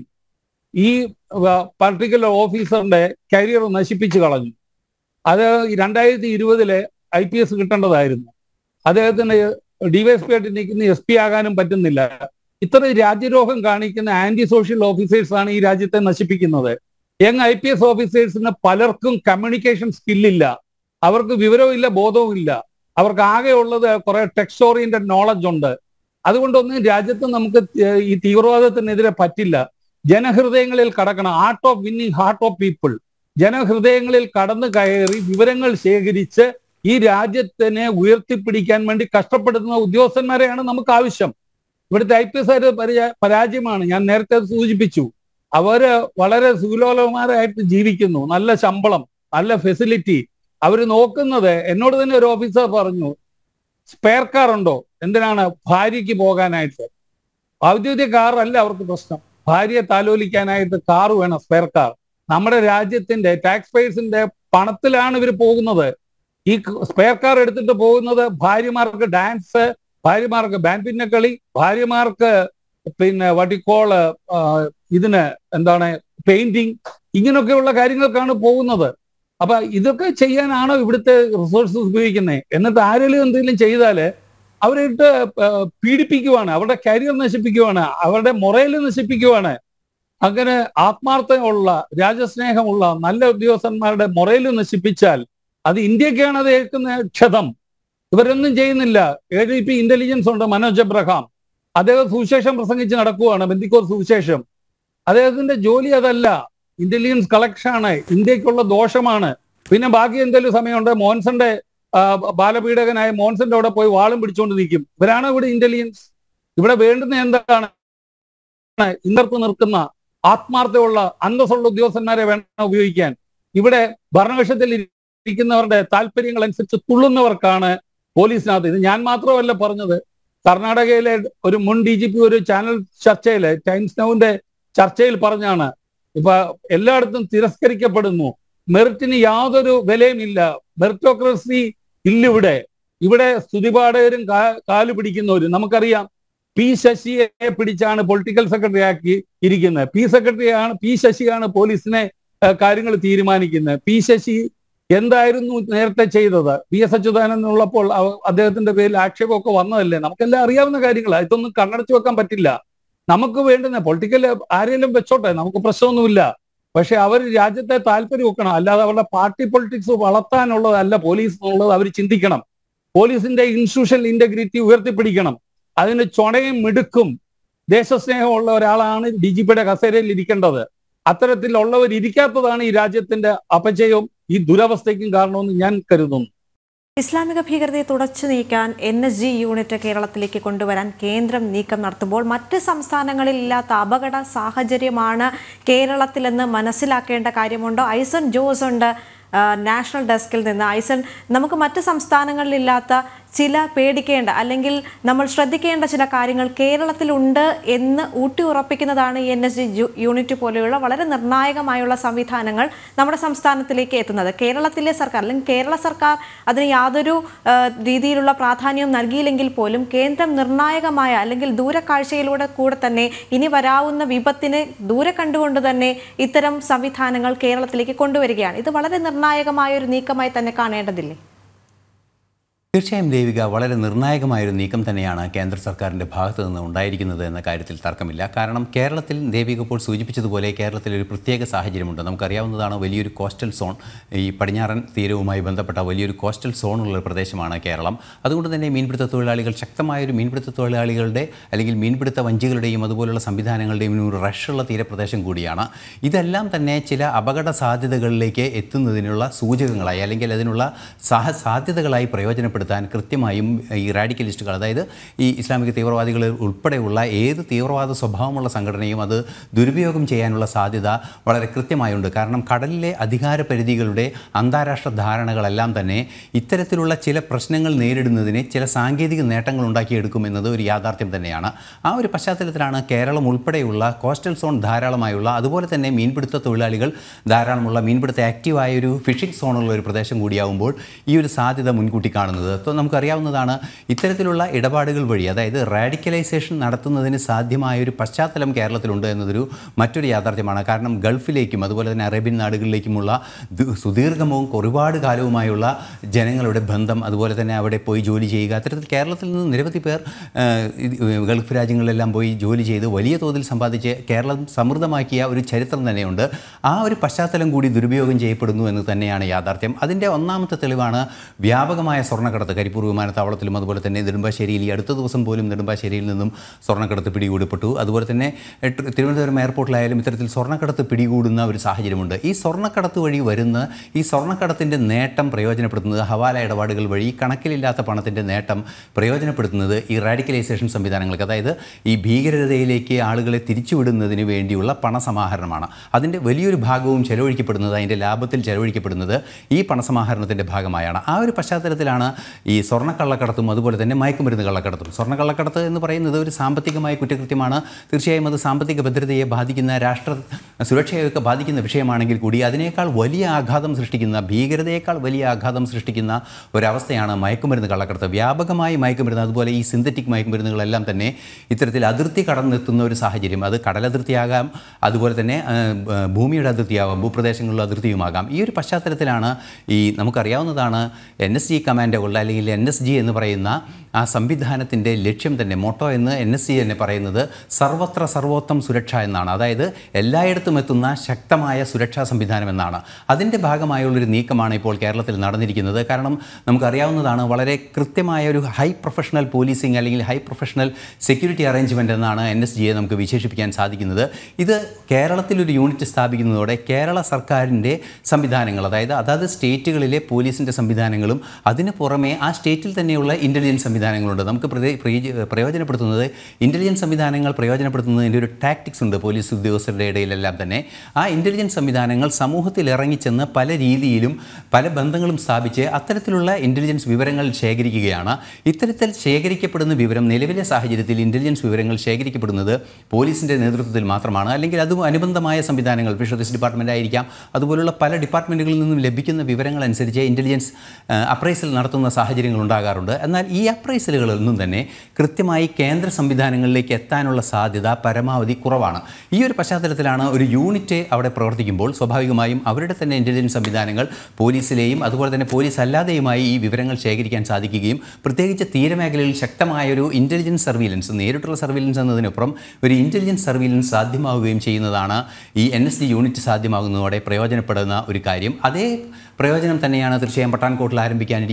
ഈ പർട്ടിക്കുലർ ഓഫീസറിന്റെ കരിയർ നശിപ്പിച്ചു കളഞ്ഞു അത് രണ്ടായിരത്തി ഇരുപതിലെ ഐ പി എസ് കിട്ടേണ്ടതായിരുന്നു അദ്ദേഹത്തിന് ഡിവൈഎസ്പി ആയിട്ട് നിൽക്കുന്ന എസ് പി ആകാനും പറ്റുന്നില്ല ഇത്ര രാജ്യരോഹം കാണിക്കുന്ന ആന്റി സോഷ്യൽ ഓഫീസേഴ്സ് ആണ് ഈ രാജ്യത്തെ നശിപ്പിക്കുന്നത് യങ് ഐ പി എസ് ഓഫീസേഴ്സിന് പലർക്കും കമ്മ്യൂണിക്കേഷൻ സ്കില്ലില്ല അവർക്ക് വിവരവും ഇല്ല ബോധവും ഇല്ല അവർക്ക് ആകെ ഉള്ളത് കുറെ ടെക്സ്റ്റ് ഓറിയന്റഡ് നോളജ് ഉണ്ട് അതുകൊണ്ടൊന്നും രാജ്യത്ത് നമുക്ക് ഏർ ഈ തീവ്രവാദത്തിനെതിരെ പറ്റില്ല ജനഹൃദയങ്ങളിൽ കടക്കണം art of winning heart of people ജനഹൃദയങ്ങളിൽ കടന്നു കയറി വിവരങ്ങൾ ശേഖരിച്ച് ഈ രാജ്യത്തിനെ ഉയർത്തിപ്പിടിക്കാൻ വേണ്ടി കഷ്ടപ്പെടുന്ന ഉദ്യോഗസ്ഥന്മാരെയാണ് നമുക്ക് ആവശ്യം ഇവിടുത്തെ ഐ പി എസ് പരാജയമാണ് ഞാൻ നേരത്തെ അത് സൂചിപ്പിച്ചു അവര് വളരെ സുലോലമാരായിട്ട് ജീവിക്കുന്നു നല്ല ശമ്പളം നല്ല ഫെസിലിറ്റി അവർ നോക്കുന്നത് എന്നോട് തന്നെ ഒരു ഓഫീസർ പറഞ്ഞു സ്പെയർ കാർ ഉണ്ടോ എന്തിനാണ് ഭാര്യയ്ക്ക് പോകാനായിട്ട് ഔദ്യോഗിക കാർ അല്ല അവർക്ക് പ്രശ്നം ഭാര്യയെ താലോലിക്കാനായിട്ട് കാർ വേണം സ്പെയർ കാർ നമ്മുടെ രാജ്യത്തിന്റെ ടാക്സ് പേഴ്സിന്റെ പണത്തിലാണ് ഇവർ പോകുന്നത് ഈ സ്പെയർ കാർ എടുത്തിട്ട് പോകുന്നത് ഭാര്യമാർക്ക് ഡാൻസ് ഭാര്യമാർക്ക് ബാൻഡ് പിന്നെ കളി ഭാര്യമാർക്ക് പിന്നെ വട്ടിക്കോള് ഇതിന് എന്താണ് പെയിന്റിങ് ഇങ്ങനെയൊക്കെയുള്ള കാര്യങ്ങൾക്കാണ് പോകുന്നത് അപ്പൊ ഇതൊക്കെ ചെയ്യാനാണോ ഇവിടുത്തെ റിസോഴ്സസ് ഉപയോഗിക്കുന്നത് എന്നിട്ട് ആരെങ്കിലും എന്തെങ്കിലും ചെയ്താല് അവരിട്ട് പീഡിപ്പിക്കുവാണ് അവരുടെ കരിയർ നശിപ്പിക്കുവാണ് അവരുടെ മൊറയിൽ നശിപ്പിക്കുവാണ് അങ്ങനെ ആത്മാർത്ഥമുള്ള രാജസ്നേഹമുള്ള നല്ല ഉദ്യോഗസ്ഥന്മാരുടെ മൊറയിൽ നശിപ്പിച്ചാൽ അത് ഇന്ത്യക്കാണ് അത് ഏൽക്കുന്ന ക്ഷതം ഇവരൊന്നും ചെയ്യുന്നില്ല എ ഡി പി ഇന്റലിജൻസ് ഉണ്ട് മനോജ് എബ്രഹാം അദ്ദേഹം സുവിശേഷം പ്രസംഗിച്ച് നടക്കുവാണ് ബന്ദിക്കോർ സുവിശേഷം അദ്ദേഹത്തിന്റെ ജോലി അതല്ല ഇന്റലിജൻസ് കളക്ഷനാണ് ഇന്ത്യക്കുള്ള ദോഷമാണ് പിന്നെ ബാക്കി എന്തെങ്കിലും സമയമുണ്ട് മോൻസന്റെ ആ, ബാലപീഡകനായ മോൻസന്റെ അവിടെ പോയി വാളും പിടിച്ചുകൊണ്ട് നിൽക്കും ഇവരാണ് ഇവിടെ ഇന്റലിജൻസ് ഇവിടെ വേണ്ടുന്ന എന്താണ് ഇന്നർത്ത് നിൽക്കുന്ന ആത്മാർത്ഥമുള്ള അന്തസ്സുള്ള ഉദ്യോഗസ്ഥന്മാരെ വേണം ഉപയോഗിക്കാൻ ഇവിടെ ഭരണപക്ഷത്തിൽ ഇരിക്കുന്നവരുടെ താല്പര്യങ്ങൾ അനുസരിച്ച് തുള്ളുന്നവർക്കാണ് പോലീസിനകത്ത് ഇത് ഞാൻ മാത്രമല്ല പറഞ്ഞത് കർണാടകയിലെ ഒരു മുൻ ഡി ജി പി ഒരു ചാനൽ ചർച്ചയിൽ ടൈംസ് നൗവിന്റെ ചർച്ചയിൽ പറഞ്ഞാണ് ഇപ്പൊ എല്ലായിടത്തും തിരസ്കരിക്കപ്പെടുന്നു മെറിറ്റിന് യാതൊരു വിലയുമില്ല മെറിറ്റോക്രസി ഇല്ലിവിടെ ഇവിടെ സ്തുതിപാഠകരും കാ- കാല് പിടിക്കുന്നവരും നമുക്കറിയാം പി ശശിയെ പിടിച്ചാണ് പൊളിറ്റിക്കൽ സെക്രട്ടറി ആക്കി ഇരിക്കുന്നത് പി സെക്രട്ടറി ആണ് പി ശശിയാണ് പോലീസിനെ ഏഹ്, കാര്യങ്ങൾ തീരുമാനിക്കുന്നത് പി ശശി എന്തായിരുന്നു നേരത്തെ ചെയ്തത് വി എസ് അച്യുതാനന്ദൻ ഉള്ളപ്പോൾ അവ- അദ്ദേഹത്തിന്റെ പേരിൽ ആക്ഷേപമൊക്കെ വന്നതല്ലേ നമുക്കെല്ലാം അറിയാവുന്ന കാര്യങ്ങളാണ് ഇതൊന്നും കണ്ണടച്ചു വെക്കാൻ പറ്റില്ല നമുക്ക് വേണ്ടുന്ന പൊളിറ്റിക്കൽ ആരെങ്കിലും വെച്ചോട്ടെ നമുക്ക് പ്രശ്നമൊന്നുമില്ല പക്ഷെ അവർ രാജ്യത്തെ താല്പര്യം വെക്കണം അല്ലാതെ അവരുടെ പാർട്ടി പൊളിറ്റിക്സ് വളർത്താനുള്ളതല്ല പോലീസ് എന്നുള്ളത് അവർ ചിന്തിക്കണം പോലീസിന്റെ ഇൻസ്റ്റിറ്റ്യൂഷണൽ ഇന്റഗ്രിറ്റി ഉയർത്തിപ്പിടിക്കണം അതിന് ചൊണയും മിടുക്കും ദേശസ്നേഹമുള്ള ഒരാളാണ് ഡി ജി പിയുടെ കസേരയിൽ ഇരിക്കേണ്ടത് അത്തരത്തിലുള്ളവർ ഇരിക്കാത്തതാണ് ഈ രാജ്യത്തിന്റെ അപജയവും ഈ ദുരവസ്ഥയ്ക്കും കാരണമെന്ന് ഞാൻ കരുതുന്നു ഇസ്ലാമിക ഭീകരതയെ തുടച്ചു നീക്കാൻ എൻ എസ് ജി യൂണിറ്റ് കേരളത്തിലേക്ക് കൊണ്ടുവരാൻ കേന്ദ്രം നീക്കം നടത്തുമ്പോൾ മറ്റ് സംസ്ഥാനങ്ങളിൽ ഇല്ലാത്ത അപകട സാഹചര്യമാണ് കേരളത്തിലെന്ന് മനസ്സിലാക്കേണ്ട കാര്യമുണ്ടോ ഐസൺ ജോസ് ഉണ്ട് ആ, നാഷണൽ ഡെസ്കിൽ നിന്ന് ഐസൺ നമുക്ക് മറ്റ് സംസ്ഥാനങ്ങളിലില്ലാത്ത ചില പേടിക്കേണ്ട അല്ലെങ്കിൽ നമ്മൾ ശ്രദ്ധിക്കേണ്ട ചില കാര്യങ്ങൾ കേരളത്തിലുണ്ട് എന്ന് ഊട്ടി ഉറപ്പിക്കുന്നതാണ് ഈ എൻ എസ് ജി യൂണിറ്റ് പോലെയുള്ള വളരെ നിർണായകമായുള്ള സംവിധാനങ്ങൾ നമ്മുടെ സംസ്ഥാനത്തിലേക്ക് എത്തുന്നത് കേരളത്തിലെ സർക്കാർ അല്ലെങ്കിൽ കേരള സർക്കാർ അതിന് യാതൊരു ആ, രീതിയിലുള്ള പ്രാധാന്യവും നൽകിയില്ലെങ്കിൽ പോലും കേന്ദ്രം നിർണായകമായ അല്ലെങ്കിൽ ദൂരക്കാഴ്ചയിലൂടെ കൂടെ തന്നെ ഇനി വരാവുന്ന വിപത്തിന് ദൂരെ കണ്ടുകൊണ്ട് തന്നെ ഇത്തരം സംവിധാനങ്ങൾ കേരളത്തിലേക്ക് കൊണ്ടുവരികയാണ് ഇത് വളരെ നിർണായകമായ ഒരു നീക്കമായി തന്നെ കാണേണ്ടതില്ലേ തീർച്ചയായും ദേവിക വളരെ നിർണായകമായൊരു നീക്കം തന്നെയാണ് കേന്ദ്ര സർക്കാരിൻ്റെ ഭാഗത്തു നിന്ന് ഉണ്ടായിരിക്കുന്നത് എന്ന കാര്യത്തിൽ തർക്കമില്ല കാരണം കേരളത്തിൽ ദേവിക ഇപ്പോൾ സൂചിപ്പിച്ചതുപോലെ കേരളത്തിൽ ഒരു പ്രത്യേക സാഹചര്യമുണ്ട് നമുക്കറിയാവുന്നതാണ് വലിയൊരു കോസ്റ്റൽ സോൺ ഈ പടിഞ്ഞാറൻ തീരവുമായി ബന്ധപ്പെട്ട വലിയൊരു കോസ്റ്റൽ സോണുള്ള ഒരു പ്രദേശമാണ് കേരളം അതുകൊണ്ട് തന്നെ മീൻപിടുത്ത തൊഴിലാളികൾ ശക്തമായൊരു മീൻപിടുത്ത തൊഴിലാളികളുടെ അല്ലെങ്കിൽ മീൻപിടുത്ത വഞ്ചികളുടെയും അതുപോലുള്ള സംവിധാനങ്ങളുടെയും ഒരു റഷുള്ള തീരപ്രദേശം കൂടിയാണ് ഇതെല്ലാം തന്നെ ചില അപകട സാധ്യതകളിലേക്ക് എത്തുന്നതിനുള്ള സൂചകങ്ങളായി അല്ലെങ്കിൽ അതിനുള്ള സാഹ സാധ്യതകളായി പ്രയോജനപ്പെടുത്താൻ കൃത്യമായും ഈ റാഡിക്കലിസ്റ്റുകൾ അതായത് ഈ ഇസ്ലാമിക തീവ്രവാദികൾ ഉൾപ്പെടെയുള്ള ഏത് തീവ്രവാദ സ്വഭാവമുള്ള സംഘടനയും അത് ദുരുപയോഗം ചെയ്യാനുള്ള സാധ്യത വളരെ കൃത്യമായുണ്ട് കാരണം കടലിലെ അധികാര പരിധികളുടെ അന്താരാഷ്ട്ര ധാരണകളെല്ലാം തന്നെ ഇത്തരത്തിലുള്ള ചില പ്രശ്നങ്ങൾ നേരിടുന്നതിന് ചില സാങ്കേതിക നേട്ടങ്ങൾ ഉണ്ടാക്കിയെടുക്കും എന്നത് ഒരു യാഥാർത്ഥ്യം തന്നെയാണ് ആ ഒരു പശ്ചാത്തലത്തിലാണ് കേരളം ഉൾപ്പെടെയുള്ള കോസ്റ്റൽ സോൺ ധാരാളമായുള്ള അതുപോലെ തന്നെ മീൻപിടുത്ത തൊഴിലാളികൾ ധാരാളമുള്ള മീൻപിടുത്ത ആക്റ്റീവായ ഒരു ഫിഷിംഗ് സോണുള്ള ഒരു പ്രദേശം കൂടിയാവുമ്പോൾ ഈ ഒരു സാധ്യത മുൻകൂട്ടി കാണുന്നത് അപ്പോൾ നമുക്കറിയാവുന്നതാണ് ഇത്തരത്തിലുള്ള ഇടപാടുകൾ വഴി അതായത് റാഡിക്കലൈസേഷൻ നടത്തുന്നതിന് സാധ്യമായ ഒരു പശ്ചാത്തലം കേരളത്തിലുണ്ട് എന്നതൊരു മറ്റൊരു യാഥാർത്ഥ്യമാണ് കാരണം ഗൾഫിലേക്കും അതുപോലെ തന്നെ അറേബ്യൻ നാടുകളിലേക്കുമുള്ള ദു- സുദീർഘവും ഒരുപാട് കാലവുമായുള്ള ജനങ്ങളുടെ ബന്ധം അതുപോലെ തന്നെ അവിടെ പോയി ജോലി ചെയ്യുക അത്തരത്തിൽ കേരളത്തിൽ നിന്ന് നിരവധി പേർ ആ, ഇത് ഗൾഫ് രാജ്യങ്ങളിലെല്ലാം പോയി ജോലി ചെയ്ത് വലിയ തോതിൽ സമ്പാദിച്ച് കേരളം സമൃദ്ധമാക്കിയ ഒരു ചരിത്രം തന്നെയുണ്ട് ആ ഒരു പശ്ചാത്തലം കൂടി ദുരുപയോഗം ചെയ്യപ്പെടുന്നു എന്ന് തന്നെയാണ് യാഥാർത്ഥ്യം അതിൻ്റെ ഒന്നാമത്തെ തെളിവാണ് വ്യാപകമായ സ്വർണ്ണക്കടത്ത് കരിപ്പൂർ വിമാനത്താവളത്തിലും അതുപോലെ തന്നെ നെടുമ്പാശ്ശേരിയിൽ ഈ അടുത്ത ദിവസം പോലും നെടുമ്പാശ്ശേരിയിൽ നിന്നും സ്വർണ്ണക്കടത്ത് പിടികൂടപ്പെട്ടു അതുപോലെ തന്നെ എട്ട് തിരുവനന്തപുരം എയർപോർട്ടിലായാലും ഇത്തരത്തിൽ സ്വർണ്ണക്കടത്ത് പിടികൂടുന്ന ഒരു സാഹചര്യമുണ്ട് ഈ സ്വർണ്ണക്കടത്ത് വഴി വരുന്ന ഈ സ്വർണ്ണക്കടത്തിൻ്റെ നേട്ടം പ്രയോജനപ്പെടുത്തുന്നത് ഹവാല ഇടപാടുകൾ വഴി കണക്കിലില്ലാത്ത പണത്തിൻ്റെ നേട്ടം പ്രയോജനപ്പെടുത്തുന്നത് ഈ റാഡിക്കലൈസേഷൻ സംവിധാനങ്ങൾക്ക് അതായത് ഈ ഭീകരതയിലേക്ക് ആളുകളെ തിരിച്ചുവിടുന്നതിന് വേണ്ടിയുള്ള പണസമാഹരണമാണ് അതിൻ്റെ വലിയൊരു ഭാഗവും ചെലവഴിക്കപ്പെടുന്നത് അതിൻ്റെ ലാഭത്തിൽ ചെലവഴിക്കപ്പെടുന്നത് ഈ പണസമാഹരണത്തിൻ്റെ ഭാഗമായാണ് ആ ഒരു പശ്ചാത്തലത്തിലാണ് ഈ സ്വർണ്ണക്കള്ളക്കടത്തും അതുപോലെ തന്നെ മയക്കുമരുന്ന് കള്ളക്കടത്തും സ്വർണ്ണക്കള്ളക്കടത്ത് എന്ന് പറയുന്നത് ഒരു സാമ്പത്തികമായ കുറ്റകൃത്യമാണ് തീർച്ചയായും അത് സാമ്പത്തിക ഭദ്രതയെ ബാധിക്കുന്ന രാഷ്ട്ര സുരക്ഷയൊക്കെ ബാധിക്കുന്ന വിഷയമാണെങ്കിൽ കൂടി അതിനേക്കാൾ വലിയ ആഘാതം സൃഷ്ടിക്കുന്ന ഭീകരതയേക്കാൾ വലിയ ആഘാതം സൃഷ്ടിക്കുന്ന ഒരവസ്ഥയാണ് മയക്കുമരുന്ന് കള്ളക്കടത്ത് വ്യാപകമായി മയക്കുമരുന്ന് അതുപോലെ ഈ സിന്തറ്റിക് മയക്കുമരുന്നുകളെല്ലാം തന്നെ ഇത്തരത്തിൽ അതിർത്തി കടന്നെത്തുന്ന ഒരു സാഹചര്യം അത് കടലതിർത്തിയാകാം അതുപോലെ തന്നെ ആ, ആ, ഭൂമിയുടെ അതിർത്തിയാകാം ഭൂപ്രദേശങ്ങളിലെ അതിർത്തിയുമാകാം ഈ ഒരു പശ്ചാത്തലത്തിലാണ് ഈ നമുക്കറിയാവുന്നതാണ് എൻ എസ് ജി കമാൻഡുകളുടെ അല്ലെങ്കിൽ എൻ എസ് ജി എന്ന് പറയുന്ന ആ സംവിധാനത്തിൻ്റെ ലക്ഷ്യം തന്നെ മോട്ടോ എന്ന് എൻ എസ് സി തന്നെ പറയുന്നത് സർവത്ര സർവോത്തം സുരക്ഷ എന്നാണ് അതായത് എല്ലായിടത്തും എത്തുന്ന ശക്തമായ സുരക്ഷാ സംവിധാനം എന്നാണ് അതിൻ്റെ ഭാഗമായുള്ളൊരു നീക്കമാണ് ഇപ്പോൾ കേരളത്തിൽ നടന്നിരിക്കുന്നത് കാരണം നമുക്കറിയാവുന്നതാണ് വളരെ കൃത്യമായ ഒരു ഹൈ പ്രൊഫഷണൽ പോലീസിങ് അല്ലെങ്കിൽ ഹൈ പ്രൊഫഷണൽ സെക്യൂരിറ്റി അറേഞ്ച്മെൻ്റ് എന്നാണ് എൻ എസ് ജിയെ നമുക്ക് വിശേഷിപ്പിക്കാൻ സാധിക്കുന്നത് ഇത് കേരളത്തിലൊരു യൂണിറ്റ് സ്ഥാപിക്കുന്നതോടെ കേരള സർക്കാരിൻ്റെ സംവിധാനങ്ങൾ അതായത് അതാത് സ്റ്റേറ്റുകളിലെ പോലീസിൻ്റെ സംവിധാനങ്ങളും അതിന് പുറമെ ആ സ്റ്റേറ്റിൽ തന്നെയുള്ള ഇൻ്റലിജൻസ് സംവിധാനങ്ങളുണ്ട് നമുക്ക് പ്രതി- പ്രയോജ- പ്രയോജനപ്പെടുത്തുന്നത് ഇൻ്റലിജൻസ് സംവിധാനങ്ങൾ പ്രയോജനപ്പെടുത്തുന്നതിൻ്റെ ഒരു ടാക്ടിക്സ് ഉണ്ട് പോലീസ് ഉദ്യോഗസ്ഥരുടെ ഇടയിലെല്ലാം തന്നെ ആ ഇൻ്റലിജൻസ് സംവിധാനങ്ങൾ സമൂഹത്തിൽ ഇറങ്ങിച്ചെന്ന് പല രീതിയിലും പല ബന്ധങ്ങളും സ്ഥാപിച്ച് അത്തരത്തിലുള്ള ഇൻ്റലിജൻസ് വിവരങ്ങൾ ശേഖരിക്കുകയാണ് ഇത്തരത്തിൽ ശേഖരിക്കപ്പെടുന്ന വിവരം നിലവിലെ സാഹചര്യത്തിൽ ഇൻ്റലിജൻസ് വിവരങ്ങൾ ശേഖരിക്കപ്പെടുന്നത് പോലീസിൻ്റെ നേതൃത്വത്തിൽ മാത്രമാണ് അല്ലെങ്കിൽ അതും അനുബന്ധമായ സംവിധാനങ്ങൾ ഫിഷറീസ് ഡിപ്പാർട്ട്മെൻ്റ് ആയിരിക്കാം അതുപോലുള്ള പല ഡിപ്പാർട്ട്മെൻറ്റുകളിൽ നിന്നും ലഭിക്കുന്ന വിവരങ്ങൾ അനുസരിച്ച് ഇൻ്റലിജൻസ് അപ്രൈസൽ നടത്തുന്ന സാഹചര്യങ്ങൾ ഉണ്ടാകാറുണ്ട് എന്നാൽ ഈ അപ്രൈസലുകളൊന്നും തന്നെ കൃത്യമായി കേന്ദ്ര സംവിധാനങ്ങളിലേക്ക് എത്താനുള്ള സാധ്യത പരമാവധി കുറവാണ് ഈ ഒരു പശ്ചാത്തലത്തിലാണ് ഒരു യൂണിറ്റ് അവിടെ പ്രവർത്തിക്കുമ്പോൾ സ്വാഭാവികമായും അവരുടെ തന്നെ ഇൻ്റലിജൻസ് സംവിധാനങ്ങൾ പോലീസിലെയും അതുപോലെ തന്നെ പോലീസ് അല്ലാതെയുമായി ഈ വിവരങ്ങൾ ശേഖരിക്കാൻ സാധിക്കുകയും പ്രത്യേകിച്ച് തീരമേഖലയിൽ ശക്തമായ ഒരു ഇൻ്റലിജൻസ് സർവീലൻസ് നേരിട്ടുള്ള സർവീലൻസ് എന്നതിനപ്പുറം ഒരു ഇൻ്റലിജൻസ് സർവീലൻസ് സാധ്യമാവുകയും ചെയ്യുന്നതാണ് ഈ എൻ എസ് ഡി യൂണിറ്റ് സാധ്യമാകുന്നതോടെ പ്രയോജനപ്പെടുന്ന ഒരു കാര്യം അതേ പ്രയോജനം തന്നെയാണ് തീർച്ചയായും പട്ടാൻകോട്ടിൽ ആരംഭിക്കാനിരിക്കുന്ന എൻ എസ്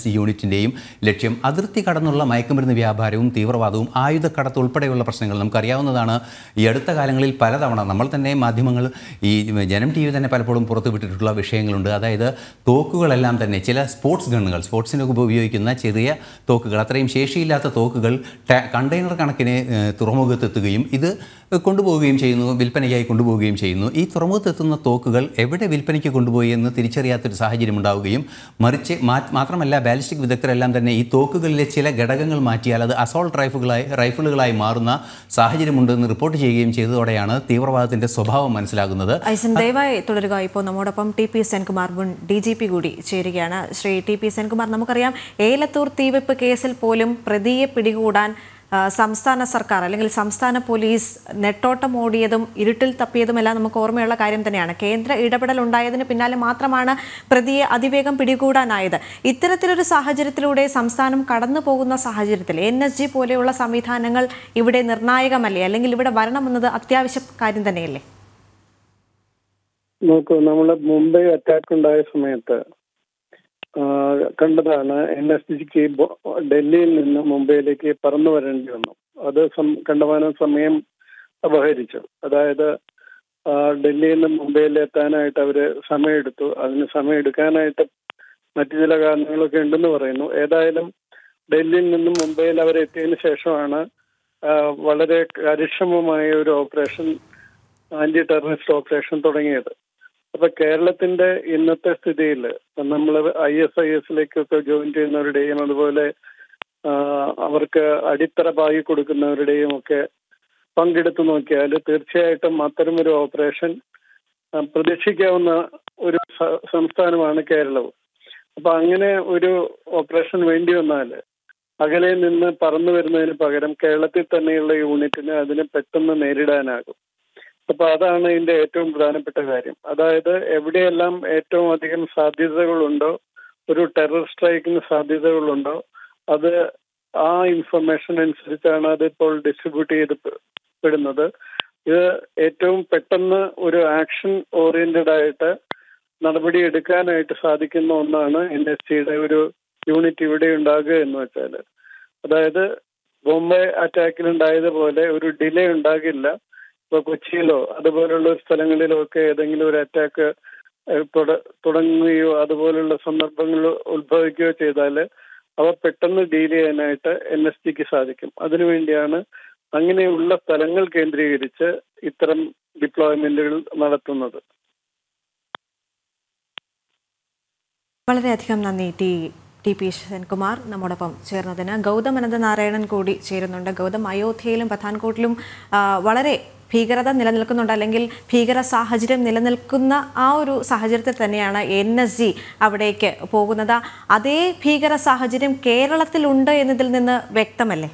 എസ് സി യൂണിറ്റിൻ്റെയും ലക്ഷ്യം അതിർത്തി കടന്നുള്ള മയക്കുമരുന്ന് വ്യാപാരവും തീവ്രവാദവും ആയുധക്കടത്ത് ഉൾപ്പെടെയുള്ള പ്രശ്നങ്ങൾ നമുക്കറിയാവുന്നതാണ് ഈ അടുത്ത കാലങ്ങളിൽ പലതവണ നമ്മൾ തന്നെ മാധ്യമങ്ങൾ ഈ ജനം ടി വി തന്നെ പലപ്പോഴും പുറത്തുവിട്ടിട്ടുള്ള വിഷയങ്ങളുണ്ട് അതായത് തോക്കുകളെല്ലാം തന്നെ ചില സ്പോർട്സ് ഗണ്ണുകൾ സ്പോർട്സിന് ഉപയോഗിക്കുന്ന ചെറിയ തോക്കുകൾ അത്രയും ശേഷിയില്ലാത്ത തോക്കുകൾ ടാ- കണ്ടെയ്നർ കണക്കിന് ഏഹ്, തുറമുഖത്തെത്തുകയും ഇത് കൊണ്ടുപോവുകയും ചെയ്യുന്നു വിൽപ്പനയ്ക്കായി കൊണ്ടുപോവുകയും ചെയ്യുന്നു ഈ തുറമുഖത്തെത്തുന്ന തോക്കുകൾ എവിടെ വിൽപ്പനയ്ക്ക് കൊണ്ടുപോയി എന്ന് തിരിച്ചറിയാത്തൊരു സാഹചര്യം ഉണ്ടാവുകയും മറിച്ച് മാ- മാത്രമല്ല ബാലിസ്റ്റിക് വിദഗ്ധരെല്ലാം തന്നെ ഈ തോക്കുകളിലെ ചില ഘടകങ്ങൾ മാറ്റിയാൽ അത് അസോൾട്ട് റൈഫിളുകളായി റൈഫിളുകളായി മാറുന്ന സാഹചര്യമുണ്ടെന്ന് റിപ്പോർട്ട് ചെയ്യുകയും ചെയ്തതോടെയാണ് തീവ്രവാദത്തിന്റെ സ്വഭാവം മനസ്സിലാകുന്നത് ഐസൻ ദയവായി തുടരുക ഇപ്പോൾ നമ്മോടൊപ്പം ടി പി സെൻകുമാർ മുൻ ഡി ജി പി കൂടി ചേരുകയാണ് ശ്രീ ടി പി സെൻകുമാർ നമുക്കറിയാം ഏലത്തൂർ തീവെപ്പ് കേസിൽ പോലും പ്രതിയെ പിടികൂടാൻ ആ, സംസ്ഥാന സർക്കാർ അല്ലെങ്കിൽ സംസ്ഥാന പോലീസ് നെട്ടോട്ടം ഓടിയതും ഇരുട്ടിൽ തപ്പിയതുമെല്ലാം നമുക്ക് ഓർമ്മയുള്ള കാര്യം തന്നെയാണ് കേന്ദ്ര ഇടപെടൽ ഉണ്ടായതിന് പിന്നാലെ മാത്രമാണ് പ്രതിയെ അതിവേഗം പിടികൂടാനായത് ഇത്തരത്തിലൊരു സാഹചര്യത്തിലൂടെ സംസ്ഥാനം കടന്നു പോകുന്ന സാഹചര്യത്തിൽ എൻ എസ് ജി പോലെയുള്ള സംവിധാനങ്ങൾ ഇവിടെ നിർണായകമല്ലേ അല്ലെങ്കിൽ ഇവിടെ വരണമെന്നത് അത്യാവശ്യ കാര്യം തന്നെയല്ലേ നോക്കൂ നമ്മള് മുംബൈ അറ്റാക്ക് ഉണ്ടായ സമയത്ത് ആ, കണ്ടതാണ് എൻ എസ് ജിക്ക് ഡൽഹിയിൽ നിന്ന് മുംബൈയിലേക്ക് പറന്നു വരേണ്ടി വന്നു അത് സം- കണ്ടമാനം സമയം അപഹരിച്ചു അതായത് ആ, ഡൽഹിയിൽ നിന്ന് മുംബൈയിൽ എത്താനായിട്ട് അവര് സമയമെടുത്തു അതിന് സമയം എടുക്കാനായിട്ട് മറ്റു ചില കാരണങ്ങളൊക്കെ ഉണ്ടെന്ന് പറയുന്നു ഏതായാലും ഡൽഹിയിൽ നിന്നും മുംബൈയിൽ അവർ എത്തിയതിനു ശേഷമാണ് ആ, വളരെ കാര്യക്ഷമമായ ഒരു ഓപ്പറേഷൻ ആന്റി ടെററിസ്റ്റ് ഓപ്പറേഷൻ തുടങ്ങിയത് അപ്പൊ കേരളത്തിന്റെ ഇന്നത്തെ സ്ഥിതിയിൽ നമ്മൾ ഐ എസ് ഐ എസിലേക്കൊക്കെ ജോയിൻ ചെയ്യുന്നവരുടെയും അതുപോലെ ആ, അവർക്ക് അടിത്തറ പാകി കൊടുക്കുന്നവരുടെയും ഒക്കെ പങ്കെടുത്തു നോക്കിയാൽ തീർച്ചയായിട്ടും അത്തരമൊരു ഓപ്പറേഷൻ ആ, പ്രതീക്ഷിക്കാവുന്ന ഒരു സ- സംസ്ഥാനമാണ് കേരളവും അപ്പൊ അങ്ങനെ ഒരു ഓപ്പറേഷൻ വേണ്ടി വന്നാൽ അകലെ നിന്ന് പറന്നു വരുന്നതിന് പകരം കേരളത്തിൽ തന്നെയുള്ള യൂണിറ്റിന് അതിനെ പെട്ടെന്ന് നേരിടാനാകും അപ്പൊ അതാണ് ഇതിന്റെ ഏറ്റവും പ്രധാനപ്പെട്ട കാര്യം അതായത് എവിടെയെല്ലാം ഏറ്റവും അധികം സാധ്യതകളുണ്ടോ ഒരു ടെറർ സ്ട്രൈക്കിന് സാധ്യതകളുണ്ടോ അത് ആ ഇൻഫർമേഷൻ അനുസരിച്ചാണ് അത് ഇപ്പോൾ ഡിസ്ട്രിബ്യൂട്ട് ചെയ്ത് പെ- പെടുന്നത് ഇത് ഏറ്റവും പെട്ടെന്ന് ഒരു ആക്ഷൻ ഓറിയന്റഡ് ആയിട്ട് നടപടി എടുക്കാനായിട്ട് സാധിക്കുന്ന ഒന്നാണ് എൻ എസ് ടിയുടെ ഒരു യൂണിറ്റ് ഇവിടെ ഉണ്ടാകുക എന്ന് വെച്ചാൽ അതായത് ബോംബെ അറ്റാക്കിൽ ഉണ്ടായതുപോലെ ഒരു ഡിലേ ഉണ്ടാകില്ല ഇപ്പൊ കൊച്ചിയിലോ അതുപോലുള്ള സ്ഥലങ്ങളിലോ ഒക്കെ ഏതെങ്കിലും ഒരു അറ്റാക്ക് തുടങ്ങുകയോ അതുപോലുള്ള സന്ദർഭങ്ങൾ ഉത്ഭവിക്കുകയോ ചെയ്താൽ അവ പെട്ടെന്ന് ഡീൽ ചെയ്യാനായിട്ട് എൻ എസ് ടിക്ക് സാധിക്കും അതിനുവേണ്ടിയാണ് അങ്ങനെയുള്ള സ്ഥലങ്ങൾ കേന്ദ്രീകരിച്ച് ഇത്തരം ഡിപ്ലോയ്മെന്റുകൾ നടത്തുന്നത് വളരെയധികം നന്ദി ടി ടി പി സെൻകുമാർ നമ്മോടൊപ്പം ചേർന്നതിന് ഗൗതം അനന്തനാരായണൻ കൂടി ചേരുന്നുണ്ട് ഗൗതം അയോധ്യയിലും പത്താൻകോട്ടിലും ആ, വളരെ ഭീകരത നിലനിൽക്കുന്നുണ്ട് അല്ലെങ്കിൽ ഭീകര സാഹചര്യം നിലനിൽക്കുന്ന ആ ഒരു സാഹചര്യത്തിൽ തന്നെയാണ് എൻ എസ് ജി അവിടേക്ക് പോകുന്നത് അതേ ഭീകര സാഹചര്യം കേരളത്തിലുണ്ട് എന്നതിൽ നിന്ന് വ്യക്തമല്ലേ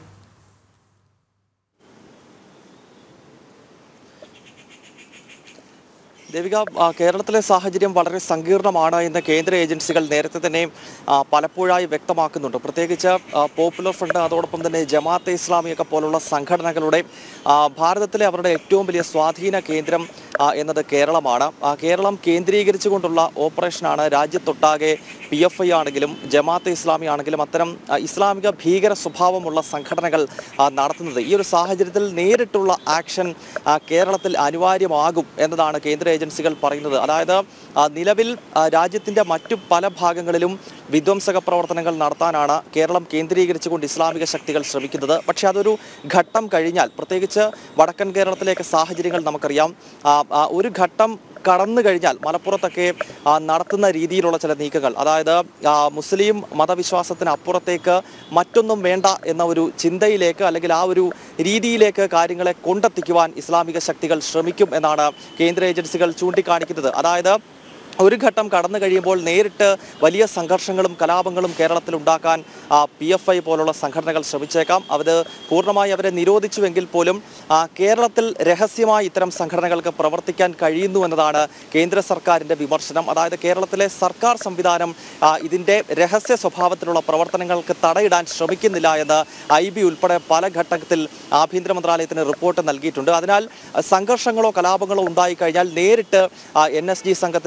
ദേവിക ആ, കേരളത്തിലെ സാഹചര്യം വളരെ സങ്കീർണമാണ് എന്ന് കേന്ദ്ര ഏജൻസികൾ നേരത്തെ തന്നെ ആ, പലപ്പോഴായി വ്യക്തമാക്കുന്നുണ്ട് പ്രത്യേകിച്ച് ആ, പോപ്പുലർ ഫ്രണ്ട് അതോടൊപ്പം തന്നെ ജമാഅത്തെ ഇസ്ലാമിയൊക്കെ പോലുള്ള സംഘടനകളുടെ ആ, ഭാരതത്തിലെ അവരുടെ ഏറ്റവും വലിയ സ്വാധീന കേന്ദ്രം ആ, എന്നത് കേരളമാണ് ആ, കേരളം കേന്ദ്രീകരിച്ചുകൊണ്ടുള്ള ഓപ്പറേഷനാണ് രാജ്യത്തൊട്ടാകെ പി എഫ് ഐ ആണെങ്കിലും ജമാഅത്തെ ഇസ്ലാമി ആണെങ്കിലും അത്തരം ആ, ഇസ്ലാമിക ഭീകര സ്വഭാവമുള്ള സംഘടനകൾ ആ, നടത്തുന്നത് ഈ ഒരു സാഹചര്യത്തിൽ നേരിട്ടുള്ള ആക്ഷൻ ആ, കേരളത്തിൽ അനിവാര്യമാകും എന്നതാണ് കേന്ദ്ര ഏജൻസികൾ പറയുന്നത് അതായത് ആ, നിലവിൽ ആ, രാജ്യത്തിന്റെ മറ്റു പല ഭാഗങ്ങളിലും വിധ്വംസക പ്രവർത്തനങ്ങൾ നടത്താനാണ് കേരളം കേന്ദ്രീകരിച്ചുകൊണ്ട് ഇസ്ലാമിക ശക്തികൾ ശ്രമിക്കുന്നത് പക്ഷെ അതൊരു ഘട്ടം കഴിഞ്ഞാൽ പ്രത്യേകിച്ച് വടക്കൻ കേരളത്തിലേക്ക് സാഹചര്യങ്ങൾ നമുക്കറിയാം ആ, ആ, ഒരു ഘട്ടം കടന്നു കഴിഞ്ഞാൽ മലപ്പുറത്തൊക്കെ ആ, നടത്തുന്ന രീതിയിലുള്ള ചില നീക്കങ്ങൾ അതായത് ആ, മുസ്ലിം മതവിശ്വാസത്തിന് അപ്പുറത്തേക്ക് മറ്റൊന്നും വേണ്ട എന്ന ഒരു ചിന്തയിലേക്ക് അല്ലെങ്കിൽ ആ ഒരു രീതിയിലേക്ക് കാര്യങ്ങളെ കൊണ്ടെത്തിക്കുവാൻ ഇസ്ലാമിക ശക്തികൾ ശ്രമിക്കും എന്നാണ് കേന്ദ്ര ഏജൻസികൾ ചൂണ്ടിക്കാണിക്കുന്നത് അതായത് ഒരു ഘട്ടം കടന്നു കഴിയുമ്പോൾ നേരിട്ട് വലിയ സംഘർഷങ്ങളും കലാപങ്ങളും കേരളത്തിൽ ഉണ്ടാക്കാൻ പി എഫ് ഐ പോലുള്ള സംഘടനകൾ ശ്രമിച്ചേക്കാം അത് പൂർണ്ണമായി അവരെ നിരോധിച്ചുവെങ്കിൽ പോലും ആ, കേരളത്തിൽ രഹസ്യമായി ഇത്തരം സംഘടനകൾക്ക് പ്രവർത്തിക്കാൻ കഴിയുന്നു എന്നതാണ് കേന്ദ്ര സർക്കാരിൻ്റെ വിമർശനം അതായത് കേരളത്തിലെ സർക്കാർ സംവിധാനം ആ, ഇതിൻ്റെ രഹസ്യ സ്വഭാവത്തിലുള്ള പ്രവർത്തനങ്ങൾക്ക് തടയിടാൻ ശ്രമിക്കുന്നില്ല എന്ന് ഐ ബി ഉൾപ്പെടെ പല ഘട്ടത്തിൽ ആഭ്യന്തര മന്ത്രാലയത്തിന് റിപ്പോർട്ട് നൽകിയിട്ടുണ്ട് അതിനാൽ ആ, സംഘർഷങ്ങളോ കലാപങ്ങളോ ഉണ്ടായിക്കഴിഞ്ഞാൽ നേരിട്ട് എൻ എസ് ജി സംഘത്തിന് അവിടെ വളരെ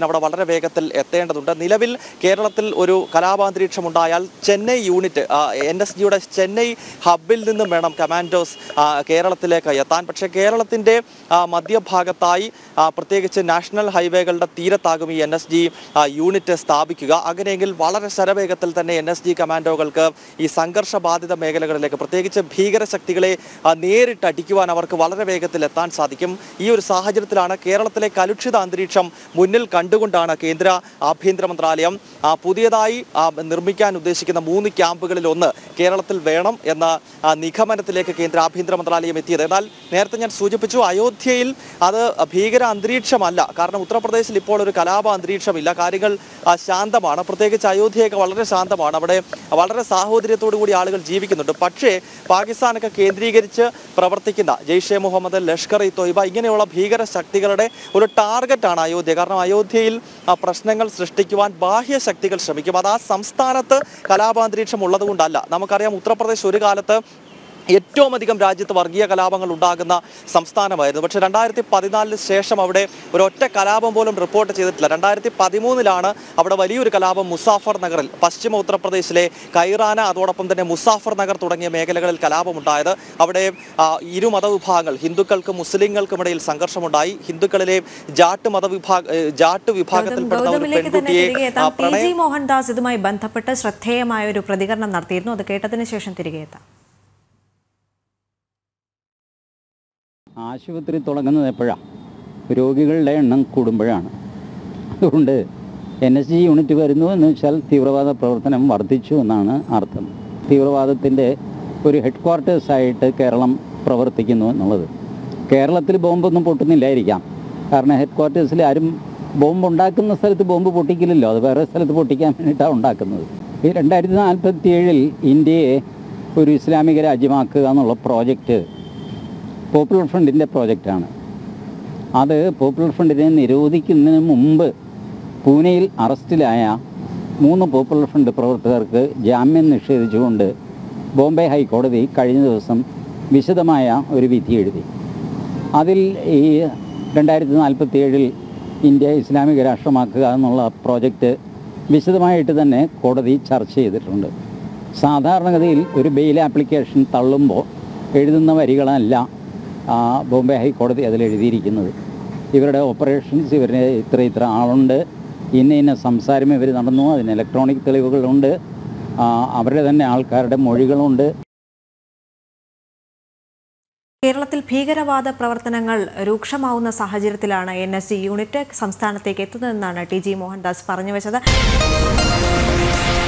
വളരെ വേഗത്തിൽ എത്തേണ്ടതുണ്ട് നിലവിൽ കേരളത്തിൽ ഒരു കലാപാന്തരീക്ഷം ഉണ്ടായാൽ ചെന്നൈ യൂണിറ്റ് എൻ എസ് ജിയുടെ ചെന്നൈ ഹബിൽ നിന്നും വേണം കമാൻഡോസ് ആ, കേരളത്തിലേക്ക് എത്താൻ പക്ഷേ കേരളത്തിൻ്റെ മധ്യഭാഗത്തായി ആ, പ്രത്യേകിച്ച് നാഷണൽ ഹൈവേകളുടെ തീരത്താകും ഈ എൻ എസ് ജി യൂണിറ്റ് സ്ഥാപിക്കുക അങ്ങനെയെങ്കിൽ വളരെ ശരവേഗത്തിൽ തന്നെ എൻ എസ് ജി കമാൻഡോകൾക്ക് ഈ സംഘർഷ ബാധിത മേഖലകളിലേക്ക് പ്രത്യേകിച്ച് ഭീകരശക്തികളെ ആ, നേരിട്ട് അടിക്കുവാൻ അവർക്ക് വളരെ വേഗത്തിൽ എത്താൻ സാധിക്കും ഈ ഒരു സാഹചര്യത്തിലാണ് കേരളത്തിലെ കലുഷിത അന്തരീക്ഷം മുന്നിൽ കണ്ടുകൊണ്ടാണ് കേന്ദ്ര ആഭ്യന്തര മന്ത്രാലയം ആ, പുതിയതായി ആ, നിർമ്മിക്കാൻ ഉദ്ദേശിക്കുന്ന മൂന്ന് ക്യാമ്പുകളിൽ ഒന്ന് കേരളത്തിൽ വേണം എന്ന ആ, നിഗമനത്തിലേക്ക് കേന്ദ്ര ആഭ്യന്തര മന്ത്രാലയം എത്തിയത് എന്നാൽ നേരത്തെ ഞാൻ സൂചിപ്പിച്ചു അയോധ്യയിൽ അത് ഭീകര അന്തരീക്ഷമല്ല കാരണം ഉത്തർപ്രദേശിൽ ഇപ്പോൾ ഒരു കലാപ അന്തരീക്ഷമില്ല കാര്യങ്ങൾ ആ, ശാന്തമാണ് പ്രത്യേകിച്ച് അയോധ്യയൊക്കെ വളരെ ശാന്തമാണ് അവിടെ വളരെ സാഹോദര്യത്തോടു കൂടി ആളുകൾ ജീവിക്കുന്നുണ്ട് പക്ഷേ പാകിസ്ഥാനൊക്കെ കേന്ദ്രീകരിച്ച് പ്രവർത്തിക്കുന്ന Jaish-e-Mohammed Lashkar-e-Taiba ഇങ്ങനെയുള്ള ഭീകര ശക്തികളുടെ ഒരു ടാർഗറ്റാണ് അയോധ്യ കാരണം അയോധ്യയിൽ ആ, പ്രശ്നങ്ങൾ സൃഷ്ടിക്കുവാൻ ബാഹ്യ ശക്തികൾ ശ്രമിക്കും അത് ആ സംസ്ഥാനത്ത് കലാപാന്തരീക്ഷം ഉള്ളതുകൊണ്ടല്ല നമുക്കറിയാം ഉത്തർപ്രദേശ് ഒരു കാലത്ത് ഏറ്റവും അധികം രാജ്യത്ത് വർഗീയ കലാപങ്ങൾ ഉണ്ടാകുന്ന സംസ്ഥാനമായിരുന്നു പക്ഷേ രണ്ടായിരത്തി പതിനാലിന് ശേഷം അവിടെ ഒരൊറ്റ കലാപം പോലും റിപ്പോർട്ട് ചെയ്തിട്ടില്ല രണ്ടായിരത്തി പതിമൂന്നിലാണ് അവിടെ വലിയൊരു കലാപം മുസാഫർ നഗറിൽ പശ്ചിമ ഉത്തർപ്രദേശിലെ കൈറാന അതോടൊപ്പം തന്നെ മുസാഫർ നഗർ തുടങ്ങിയ മേഖലകളിൽ കലാപമുണ്ടായത് അവിടെ ആ, ഇരു മതവിഭാഗങ്ങൾ ഹിന്ദുക്കൾക്കും മുസ്ലിങ്ങൾക്കും ഇടയിൽ സംഘർഷമുണ്ടായി ഹിന്ദുക്കളിലെ ജാട്ട് മതവിഭാഗ ഏ, ജാട്ട് ഗൗതം വിഭാഗത്തിൽപ്പെടുന്ന ഒരു ഗൗതമിലേക്ക് തന്നെ പെൺകുട്ടിയെ തിരികെ ആ, എത്താം പി പ്രണയ ജി മോഹൻദാസ് ഇതുമായി ബന്ധപ്പെട്ട് ശ്രദ്ധേയമായ ഒരു പ്രതികരണം നടത്തിയിരുന്നു അത് കേട്ടതിന് ശേഷം തിരികെ എത്താം ആശുപത്രി തുടങ്ങുന്നത് എപ്പോഴാണ് രോഗികളുടെ എണ്ണം കൂടുമ്പോഴാണ് അതുകൊണ്ട് എൻ എസ് ജി യൂണിറ്റ് വരുന്നു എന്ന് വെച്ചാൽ തീവ്രവാദ പ്രവർത്തനം വർദ്ധിച്ചു എന്നാണ് അർത്ഥം തീവ്രവാദത്തിൻ്റെ ഒരു ഹെഡ് ക്വാർട്ടേഴ്സായിട്ട് കേരളം പ്രവർത്തിക്കുന്നു എന്നുള്ളത് കേരളത്തിൽ ബോംബൊന്നും പൊട്ടുന്നില്ലായിരിക്കാം കാരണം ഹെഡ് ക്വാർട്ടേഴ്സിൽ ആരും ബോംബ് ഉണ്ടാക്കുന്ന സ്ഥലത്ത് ബോംബ് പൊട്ടിക്കില്ലല്ലോ അത് വേറെ സ്ഥലത്ത് പൊട്ടിക്കാൻ വേണ്ടിയിട്ടാണ് ഉണ്ടാക്കുന്നത് ഈ രണ്ടായിരത്തി നാൽപ്പത്തി ഏഴിൽ ഇന്ത്യയെ ഒരു ഇസ്ലാമിക രാജ്യമാക്കുക എന്നുള്ള പ്രോജക്റ്റ് പോപ്പുലർ ഫ്രണ്ടിൻ്റെ പ്രോജക്റ്റാണ് അത് പോപ്പുലർ ഫ്രണ്ടിനെ നിരോധിക്കുന്നതിന് മുമ്പ് പൂനെയിൽ അറസ്റ്റിലായ മൂന്ന് പോപ്പുലർ ഫ്രണ്ട് പ്രവർത്തകർക്ക് ജാമ്യം നിഷേധിച്ചുകൊണ്ട് ബോംബെ ഹൈക്കോടതി കഴിഞ്ഞ ദിവസം വിശദമായ ഒരു വിധി എഴുതി അതിൽ ഈ രണ്ടായിരത്തി നാൽപ്പത്തി ഏഴിൽ ഇന്ത്യ ഇസ്ലാമിക രാഷ്ട്രമാക്കുക എന്നുള്ള പ്രോജക്റ്റ് വിശദമായിട്ട് തന്നെ കോടതി ചർച്ച ചെയ്തിട്ടുണ്ട് സാധാരണഗതിയിൽ ഒരു ബെയിൽ ആപ്ലിക്കേഷൻ തള്ളുമ്പോൾ എഴുതുന്ന വരികളല്ല ആ, ബോംബെ ഹൈക്കോടതി അതിൽ എഴുതിയിരിക്കുന്നത് ഇവരുടെ ഓപ്പറേഷൻസ് ഇവരുടെ ഇത്ര ഇത്ര ആളുണ്ട് ഇന്ന ഇന്ന സംസാരം ഇവർ നടന്നു അതിന് ഇലക്ട്രോണിക് തെളിവുകളുണ്ട് ആ, അവരുടെ തന്നെ ആൾക്കാരുടെ മൊഴികളുണ്ട് കേരളത്തിൽ ഭീകരവാദ പ്രവർത്തനങ്ങൾ രൂക്ഷമാവുന്ന സാഹചര്യത്തിലാണ് എൻ എസ് ജി യൂണിറ്റ് സംസ്ഥാനത്തേക്ക് എത്തുന്നതെന്നാണ് ടി ജി മോഹൻദാസ് പറഞ്ഞു വെച്ചത്